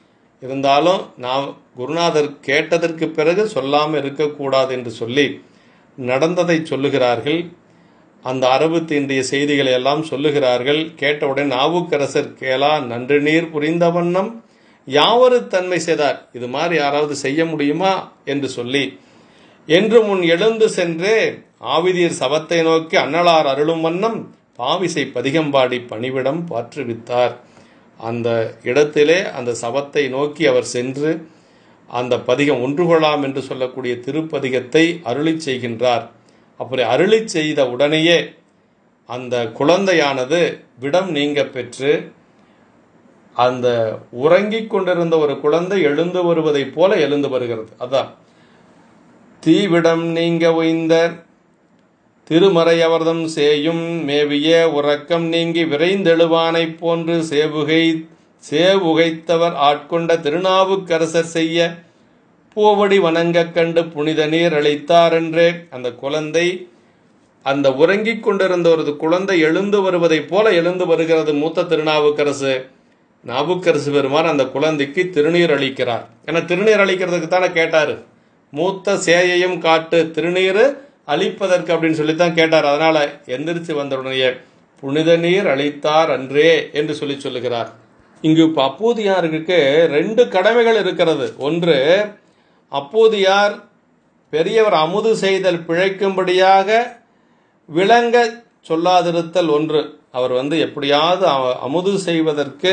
Speaker 1: இருந்தாலும் நாம் குருநாதர் கேட்டதற்கு பிறகு சொல்லாமல் இருக்கக்கூடாது என்று சொல்லி நடந்ததை சொல்லுகிறார்கள் அந்த அரபு தீண்டிய செய்திகளை எல்லாம் சொல்லுகிறார்கள் கேட்டவுடன் நாவுக்கரசர் கேளா நன்று நீர் புரிந்த வண்ணம் யாவரு தன்மை செய்தார் இது மாதிரி யாராவது செய்ய முடியுமா என்று சொல்லி என்று முன் எழுந்து சென்று ஆவிதியர் சவத்தை நோக்கி அன்னலார் அருளும் வண்ணம் பாவிசை பதிகம்பாடி பணிவிடம் பாற்றுவித்தார் அந்த இடத்திலே அந்த சவத்தை நோக்கி அவர் சென்று அந்த பதிகம் ஒன்று கொள்ளலாம் என்று சொல்லக்கூடிய திருப்பதிகத்தை அருளி செய்கின்றார் அப்படி அருளி செய்த உடனேயே அந்த குழந்தையானது விடம் நீங்க பெற்று அந்த உறங்கிக் கொண்டிருந்த ஒரு குழந்தை எழுந்து வருவதைப் போல எழுந்து வருகிறது அதான் தீவிடம் நீங்க ஒய்ந்த திருமறையவர்தம் சேயும் மேவிய உறக்கம் நீங்கி விரைந்தெழுவானைப் போன்று சேவுகை சேவுகைத்தவர் ஆட்கொண்ட திருநாவுக்கரசர் செய்ய பூவடி வணங்கக் கண்டு புனித நீர் அளித்தாரென்றே அந்த குழந்தை அந்த உறங்கிக் கொண்டிருந்த ஒரு குழந்தை எழுந்து வருவதைப் போல எழுந்து வருகிறது மூத்த திருநாவுக்கரசு நாவுக்கரசு பெருமான் அந்த குழந்தைக்கு திருநீர் அளிக்கிறார் ஏன்னா திருநீர் அளிக்கிறதுக்கு தானே கேட்டாரு மூத்த சேயையும் காட்டு திருநீர் அளிப்பதற்கு அப்படின்னு சொல்லித்தான் கேட்டார் அதனால எந்திரிச்சு வந்தவுடனே புனித நீர் அளித்தார் அன்றே என்று சொல்லி சொல்லுகிறார் இங்கு இப்போ அப்பூதியாருக்கு ரெண்டு கடமைகள் இருக்கிறது ஒன்று அப்பூதியார் பெரியவர் அமுது செய்தல் பிழைக்கும்படியாக விளங்க சொல்லாதிருத்தல் ஒன்று அவர் வந்து எப்படியாவது அவ- அமுது செய்வதற்கு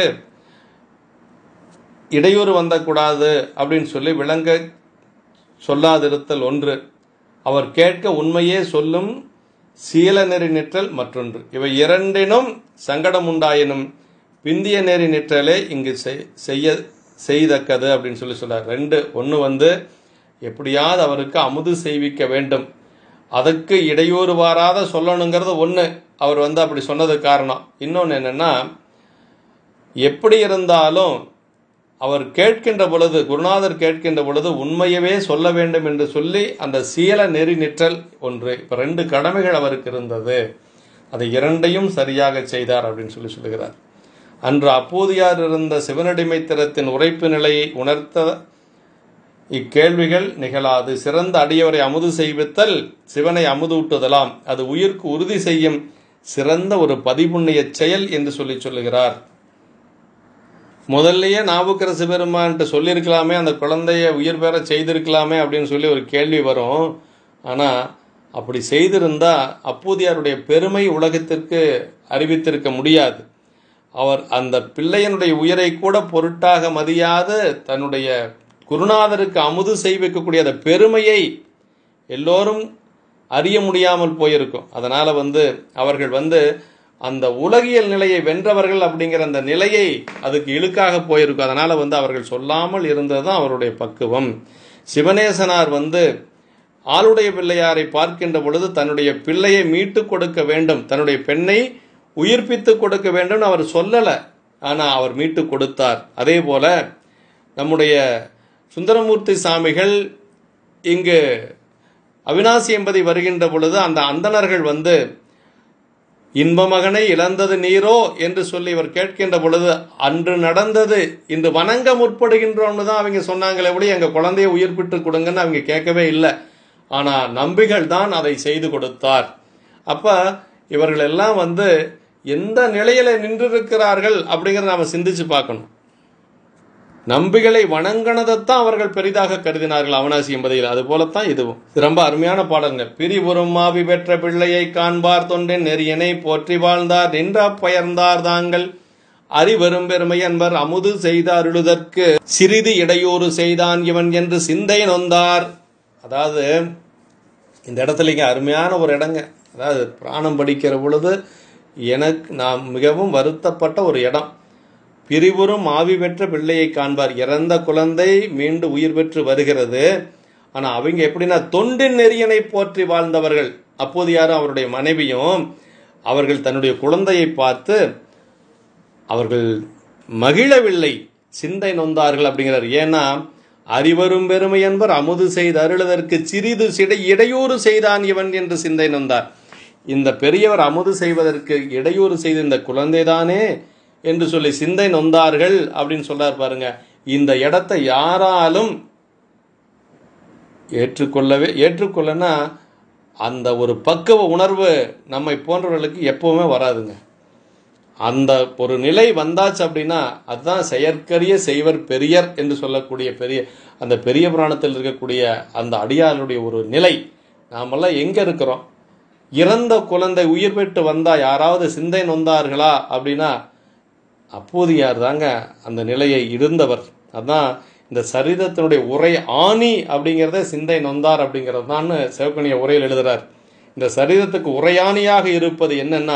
Speaker 1: இடையூறு வந்தக்கூடாது அப்படின்னு சொல்லி விளங்க சொல்லாதிருத்தல் ஒன்று அவர் கேட்க உண்மையே சொல்லும் சீல நெறி நிற்றல் மற்றொன்று இவை இரண்டினும் சங்கடம் உண்டாயினும் பிந்திய நெறி நிற்றலே இங்கு செய்- செய்ய செய்தக்கது அப்படின்னு சொல்லி சொல்றார் ரெண்டு ஒன்று வந்து எப்படியாவது அவருக்கு அமுது செய்விக்க வேண்டும் அதுக்கு இடையூறு வாராத சொல்லணுங்கிறது ஒன்று அவர் வந்து அப்படி சொன்னது காரணம் இன்னொன்று என்னன்னா எப்படி இருந்தாலும் அவர் கேட்கின்ற பொழுது குருநாதர் கேட்கின்ற பொழுது உண்மையவே சொல்ல வேண்டும் என்று சொல்லி அந்த சீல நெறி நிற்றல் ஒன்று இப்போ ரெண்டு கடமைகள் அவருக்கு இருந்தது அதை இரண்டையும் சரியாக செய்தார் அப்படின்னு சொல்லி சொல்லுகிறார் அன்று அப்போதியார் இருந்த சிவனடிமைத்தனத்தின் உரைப்பு நிலையை உணர்த்த இக்கேள்விகள் நிகழாது சிறந்த அடியவரை அமுது செய்வித்தல் சிவனை அமுதூட்டுதலாம் அது உயிர்க்கு உறுதி செய்யும் சிறந்த ஒரு பதிபுண்ணிய செயல் என்று சொல்லி சொல்லுகிறார் முதல்லயே நாவுக்கரசு பெருமான்ட்டு சொல்லியிருக்கலாமே அந்த குழந்தைய உயிர் பெற செய்திருக்கலாமே அப்படின்னு சொல்லி ஒரு கேள்வி வரும் ஆனால் அப்படி செய்திருந்தா அப்பூதியாருடைய பெருமை உலகத்திற்கு அறிவித்திருக்க முடியாது அவர் அந்த பிள்ளையனுடைய உயிரை கூட பொருட்டாக மதியாது தன்னுடைய குருநாதருக்கு அமுது செய்விக்கக்கூடிய அந்த பெருமையை எல்லோரும் அறிய முடியாமல் போயிருக்கும் அதனால வந்து அவர்கள் வந்து அந்த உலகியல் நிலையை வென்றவர்கள் அப்படிங்கிற அந்த நிலையை அதுக்கு இழுக்காக போயிருக்கும் அதனால வந்து அவர்கள் சொல்லாமல் இருந்தது தான் அவருடைய பக்குவம் சிவனேசனார் வந்து ஆளுடைய பிள்ளையாரை பார்க்கின்ற பொழுது தன்னுடைய பிள்ளையை மீட்டு கொடுக்க வேண்டும் தன்னுடைய பெண்ணை உயிர்ப்பித்து கொடுக்க வேண்டும் அவர் சொல்லலை ஆனால் அவர் மீட்டு கொடுத்தார் அதே போல நம்முடைய சுந்தரமூர்த்தி சாமிகள் இங்கு அவினாசி என்பதை வருகின்ற பொழுது அந்த அந்தணர்கள் வந்து இன்பமகனை இழந்தது நீரோ என்று சொல்லி இவர் கேட்கின்ற பொழுது அன்று நடந்தது இன்று வணங்க முற்படுகின்றோம்னு தான் அவங்க சொன்னாங்களே எப்படி எங்கள் குழந்தைய உயிர்ப்பிட்டு கொடுங்கன்னு அவங்க கேட்கவே இல்லை ஆனால் நம்பிகள் தான் அதை செய்து கொடுத்தார் அப்போ இவர்கள் எல்லாம் வந்து எந்த நிலையில நின்றிருக்கிறார்கள் அப்படிங்கிறத நாம சிந்திச்சு பார்க்கணும் நம்பிகளை வணங்கினதைத்தான் அவர்கள் பெரிதாக கருதினார்கள் அவனாசி என்பதையில் அது போலத்தான் இதுவும் இது ரொம்ப அருமையான பாடல்கள் பிரிபுறம் மாவி பெற்ற பிள்ளையை காண்பார் தொண்டின் நெறியனை போற்றி வாழ்ந்தார் நின்றா பயர்ந்தார் தாங்கள் அறிவரும் பெருமை என்பர் அமுது செய்த அருளுதற்கு சிறிது இடையூறு செய்தான் இவன் என்று சிந்தை நொந்தார் அதாவது இந்த இடத்துல இங்க அருமையான ஒரு இடங்க அதாவது பிராணம் படிக்கிற பொழுது எனக்கு நான் மிகவும் வருத்தப்பட்ட ஒரு இடம் பிரிவுறும் ஆவி பெற்ற பிள்ளையை காண்பார் இறந்த குழந்தை மீண்டு உயிர் பெற்று வருகிறது ஆனா அவங்க எப்படின்னா தொண்டின் நெறியனை போற்றி வாழ்ந்தவர்கள் அப்போது யாரும் அவருடைய மனைவியும் அவர்கள் தன்னுடைய குழந்தையை பார்த்து அவர்கள் மகிழவில்லை சிந்தை நொந்தார்கள் அப்படிங்கிறார் ஏன்னா அறிவரும் பெருமை என்பர் அமுது செய்து அருளுதற்கு சிறிது சிடை இடையூறு செய்தான் இவன் என்று சிந்தை நொந்தார் இந்த பெரியவர் அமுது செய்வதற்கு இடையூறு செய்த இந்த குழந்தைதானே என்று சொல்லி சிந்தை நொந்தார்கள் அப்படின்னு சொல்றார் பாருங்க இந்த இடத்தை யாராலும் ஏற்றுக்கொள்ளவே ஏற்றுக்கொள்ளனா அந்த ஒரு பக்குவ உணர்வு நம்மை போன்றவர்களுக்கு எப்பவுமே வராதுங்க அந்த ஒரு நிலை வந்தாச்சு அப்படின்னா அதுதான் செயற்கரிய செய்வர் பெரியர் என்று சொல்லக்கூடிய பெரிய அந்த பெரிய புராணத்தில் இருக்கக்கூடிய அந்த அடியாருடைய ஒரு நிலை நாமெல்லாம் எங்க இருக்கிறோம் இறந்த குழந்தை உயிர் பெற்று வந்தா யாராவது சிந்தை நொந்தார்களா அப்படின்னா அப்போதியார் தாங்க அந்த நிலையை இருந்தவர் அதான் இந்த சரிதத்தினுடைய உரை ஆணி அப்படிங்கிறத சிந்தை நொந்தார் அப்படிங்கிறது தான் சிவக்கணிய உரையில் எழுதுறார் இந்த சரிதத்துக்கு உரையாணியாக இருப்பது என்னன்னா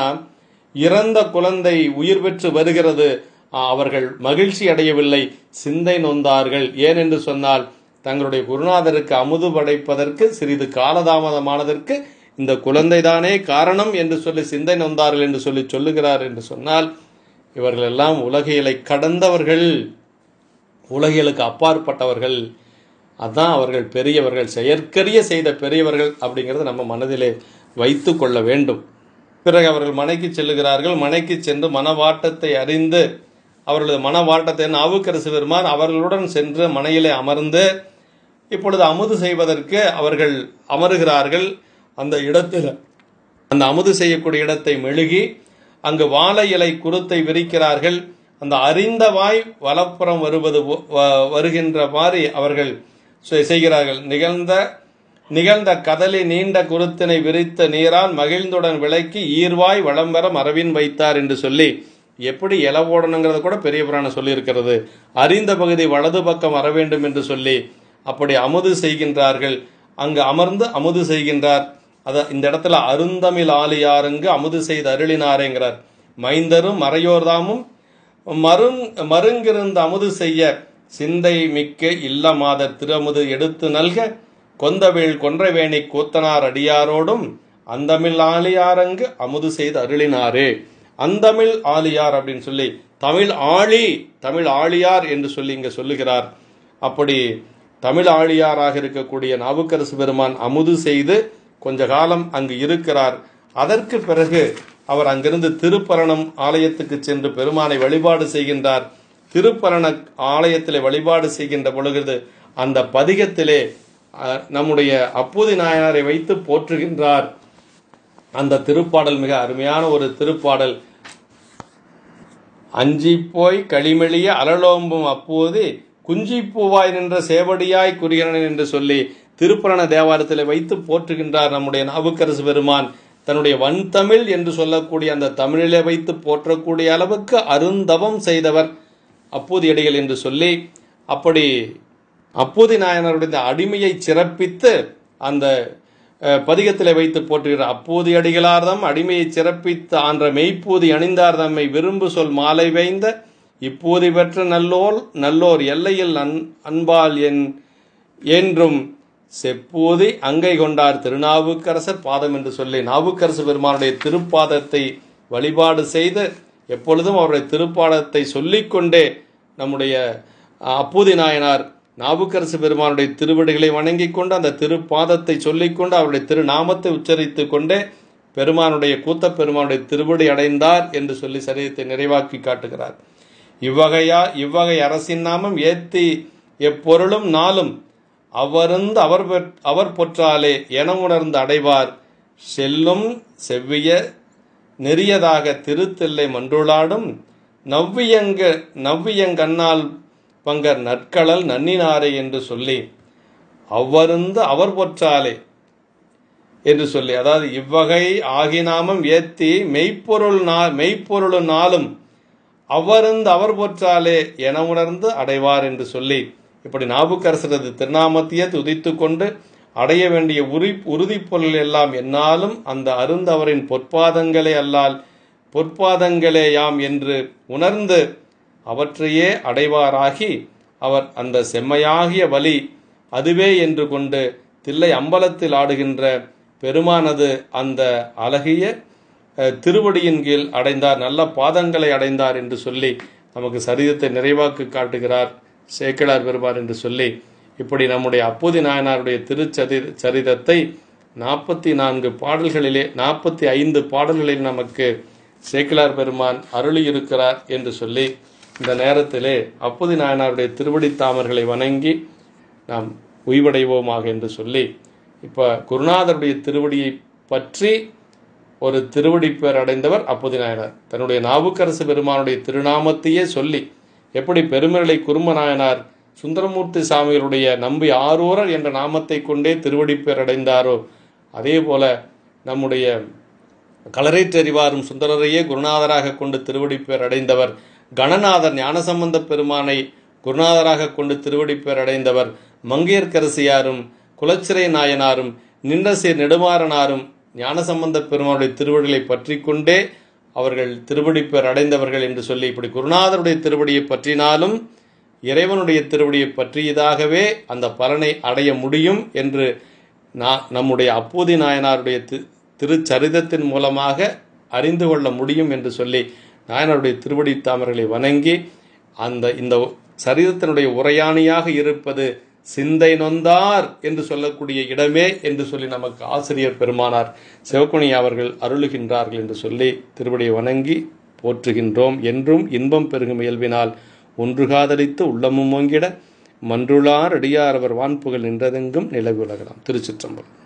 Speaker 1: இறந்த குழந்தை உயிர் பெற்று வருகிறது அவர்கள் மகிழ்ச்சி அடையவில்லை சிந்தை நொந்தார்கள் ஏனென்று சொன்னால் தங்களுடைய குருநாதருக்கு அமுது படைப்பதற்கு சிறிது காலதாமதமானதற்கு இந்த குழந்தைதானே காரணம் என்று சொல்லி சிந்தை நொந்தார்கள் என்று சொல்லி சொல்லுகிறார் என்று சொன்னால் இவர்கள் எல்லாம் உலகியலை கடந்தவர்கள் உலகியலுக்கு அப்பாற்பட்டவர்கள் அதான் அவர்கள் பெரியவர்கள் செயற்கரிய செய்த பெரியவர்கள் அப்படிங்கிறத நம்ம மனதிலே வைத்து கொள்ள வேண்டும் பிறகு அவர்கள் மனைக்கு செல்லுகிறார்கள் மனைக்கு சென்று மனவாட்டத்தை அறிந்து அவர்களது மனவாட்டத்தை நாவுக்கரசு பெருமான் அவர்களுடன் சென்று மனையிலே அமர்ந்து இப்பொழுது அமுது செய்வதற்கு அவர்கள் அமருகிறார்கள் அந்த இடத்தில் அந்த அமுது செய்யக்கூடிய இடத்தை மெழுகி அங்கு வாழை இலை குருத்தை விரிக்கிறார்கள் அந்த அறிந்த வாய் வலப்புறம் வருவது வருகின்ற மாதிரி அவர்கள் செய்கிறார்கள் நிகழ்ந்த நிகழ்ந்த கதலி நீண்ட குருத்தினை விரித்த நீரால் மகிழ்ந்துடன் விளக்கி ஈர்வாய் வளம் பெற மரபின் வைத்தார் என்று சொல்லி எப்படி இல ஓடணுங்கிறத கூட பெரிய புராணம் சொல்லியிருக்கிறது அறிந்த பகுதி வலது பக்கம் வர வேண்டும் என்று சொல்லி அப்படி அமுது செய்கின்றார்கள் அங்கு அமர்ந்து அமுது செய்கின்றார் அத இந்த இடத்துல அருந்தமிழ் ஆலியாருங்கு அமுது செய்து அருளினாரேங்கிறார் மைந்தரும் மறையோர்தாமும் மருங் மருங்கிருந்த அமுது செய்ய சிந்தை மிக்க இல்லமாதர் திருமுது எடுத்து நல்க கொந்தவேள் கொன்றைவேணி கூத்தனார் அடியாரோடும் அந்தமிழ் ஆலியாரங்கு அமுது செய்து அருளினாரே அந்தமிழ் ஆலியார் அப்படின்னு சொல்லி தமிழ் ஆளி தமிழ் ஆழியார் என்று சொல்லி இங்க சொல்லுகிறார் அப்படி தமிழ் ஆழியாராக இருக்கக்கூடிய நாவுக்கரசு பெருமான் அமுது செய்து கொஞ்ச காலம் அங்கு இருக்கிறார் அதற்கு பிறகு அவர் அங்கிருந்து திருப்பரணம் ஆலயத்துக்கு சென்று பெருமானை வழிபாடு செய்கின்றார் திருப்பரண ஆலயத்திலே வழிபாடு செய்கின்ற பொழுது அந்த பதிகத்திலே நம்முடைய அப்பூதி நாயனாரை வைத்து போற்றுகின்றார் அந்த திருப்பாடல் மிக அருமையான ஒரு திருப்பாடல் அஞ்சி போய் களிமெளிய அலலோம்பும் அப்போது குஞ்சி பூவாய் நின்ற சேவடியாய் குறிகிறனன் என்று சொல்லி திருப்புரண தேவாரத்தில் வைத்து போற்றுகின்றார் நம்முடைய நாவுக்கரசு பெருமான் தன்னுடைய வன்தமிழ் என்று சொல்லக்கூடிய அந்த தமிழிலே வைத்து போற்றக்கூடிய அளவுக்கு அருந்தவம் செய்தவர் அப்பூதி அடிகள் என்று சொல்லி அப்படி அப்பூதி நாயனருடைய அடிமையை சிறப்பித்து அந்த பதிகத்திலே வைத்து போற்றுகிறார் அப்பூதி அடிகளார்தம் அடிமையை சிறப்பித்து ஆன்ற மெய்ப்பூதி அணிந்தார் தம்மை விரும்பு சொல் மாலை வைந்த இப்பூதி பெற்ற நல்லோர் நல்லோர் எல்லையில் அன் அன்பால் என் என்றும் செப்பூதி அங்கை கொண்டார் திருநாவுக்கரசர் பாதம் என்று சொல்லி நாவுக்கரசு பெருமானுடைய திருப்பாதத்தை வழிபாடு செய்து எப்பொழுதும் அவருடைய திருப்பாதத்தை சொல்லிக்கொண்டே நம்முடைய அப்பூதி நாயனார் நாவுக்கரசு பெருமானுடைய திருவடிகளை வணங்கி கொண்டு அந்த திருப்பாதத்தை சொல்லிக்கொண்டு அவருடைய திருநாமத்தை உச்சரித்து கொண்டே பெருமானுடைய கூத்த பெருமானுடைய திருவடி அடைந்தார் என்று சொல்லி சரீரத்தை நிறைவாக்கி காட்டுகிறார் இவ்வகையா இவ்வகை அரசின் நாமம் ஏத்தி எப்பொருளும் நாளும் அவருந்து அவர் அவர் பொற்றாலே என உணர்ந்து அடைவார் செல்லும் செவ்விய நெறியதாக திருத்தெல்லை மன்றுளாடும் நவ்வியங்க நவ்வியங்கண்ணால் பங்கர் நற்களல் நன்னினாரே என்று சொல்லி அவ்வருந்து அவர் பொற்றாலே என்று சொல்லி அதாவது இவ்வகை ஆகினாமம் ஏத்தி மெய்ப்பொருள் நா மெய்ப்பொருள் நாளும் அவருந்து அவர் பொற்றாலே என உணர்ந்து அடைவார் என்று சொல்லி இப்படி நாவுக்கரசரது திருநாமத்தையே துதித்து கொண்டு அடைய வேண்டிய உரி உறுதிப்பொருள் எல்லாம் என்னாலும் அந்த அருந்தவரின் பொற்பாதங்களே அல்லால் பொற்பாதங்களே யாம் என்று உணர்ந்து அவற்றையே அடைவாராகி அவர் அந்த செம்மையாகிய வழி அதுவே என்று கொண்டு தில்லை அம்பலத்தில் ஆடுகின்ற பெருமானது அந்த அழகிய திருவடியின் கீழ் அடைந்தார் நல்ல பாதங்களை அடைந்தார் என்று சொல்லி நமக்கு சரீரத்தை நிறைவாக்கு காட்டுகிறார் சேக்கிழார் பெறுவார் என்று சொல்லி இப்படி நம்முடைய அப்போதி நாயனாருடைய திருச்சரி சரிதத்தை நாற்பத்தி நான்கு பாடல்களிலே நாற்பத்தி ஐந்து பாடல்களில் நமக்கு சேக்கிழார் பெருமான் அருளி இருக்கிறார் என்று சொல்லி இந்த நேரத்திலே அப்புதி நாயனாருடைய திருவடி தாமர்களை வணங்கி நாம் உய்வடைவோமாக என்று சொல்லி இப்போ குருநாதருடைய திருவடியை பற்றி ஒரு திருவடி பேர் அடைந்தவர் அப்புதி நாயனார் தன்னுடைய நாவுக்கரசு பெருமானுடைய திருநாமத்தையே சொல்லி எப்படி பெருமிரலை குரும நாயனார் சுந்தரமூர்த்தி சாமிகளுடைய நம்பி ஆரூரர் என்ற நாமத்தை கொண்டே திருவடி பேர் அடைந்தாரோ அதே போல நம்முடைய களரைற்றறிவாரும் சுந்தரரையே குருநாதராக கொண்டு திருவடி பேர் அடைந்தவர் கணநாதர் ஞானசம்பந்த பெருமானை குருநாதராக கொண்டு திருவடி பேர் அடைந்தவர் மங்கையர்க்கரசியாரும் குலச்சிறை நாயனாரும் நின்றசீர் நெடுமாறனாரும் ஞானசம்பந்த பெருமானுடைய திருவடிகளை பற்றி கொண்டே அவர்கள் திருவடி பேர் அடைந்தவர்கள் என்று சொல்லி இப்படி குருநாதருடைய திருவடியை பற்றினாலும் இறைவனுடைய திருவடியை பற்றியதாகவே அந்த பலனை அடைய முடியும் என்று நான் நம்முடைய அப்போதி நாயனாருடைய தி திருச்சரிதத்தின் மூலமாக அறிந்து கொள்ள முடியும் என்று சொல்லி நாயனாருடைய திருவடி தாமர்களை வணங்கி அந்த இந்த சரிதத்தினுடைய உரையாணியாக இருப்பது சிந்தை நொந்தார் என்று சொல்லக்கூடிய இடமே என்று சொல்லி நமக்கு ஆசிரியர் பெருமானார் சிவக்குனி அவர்கள் அருளுகின்றார்கள் என்று சொல்லி திருவடியை வணங்கி போற்றுகின்றோம் என்றும் இன்பம் பெருகும் இயல்பினால் ஒன்று காதலித்து உள்ளமும் ஓங்கிட மன்றுளார் அடியார் அவர் வான்புகள் நின்றதெங்கும் நிலவி உலகலாம் திருச்சிற்றம்பலம்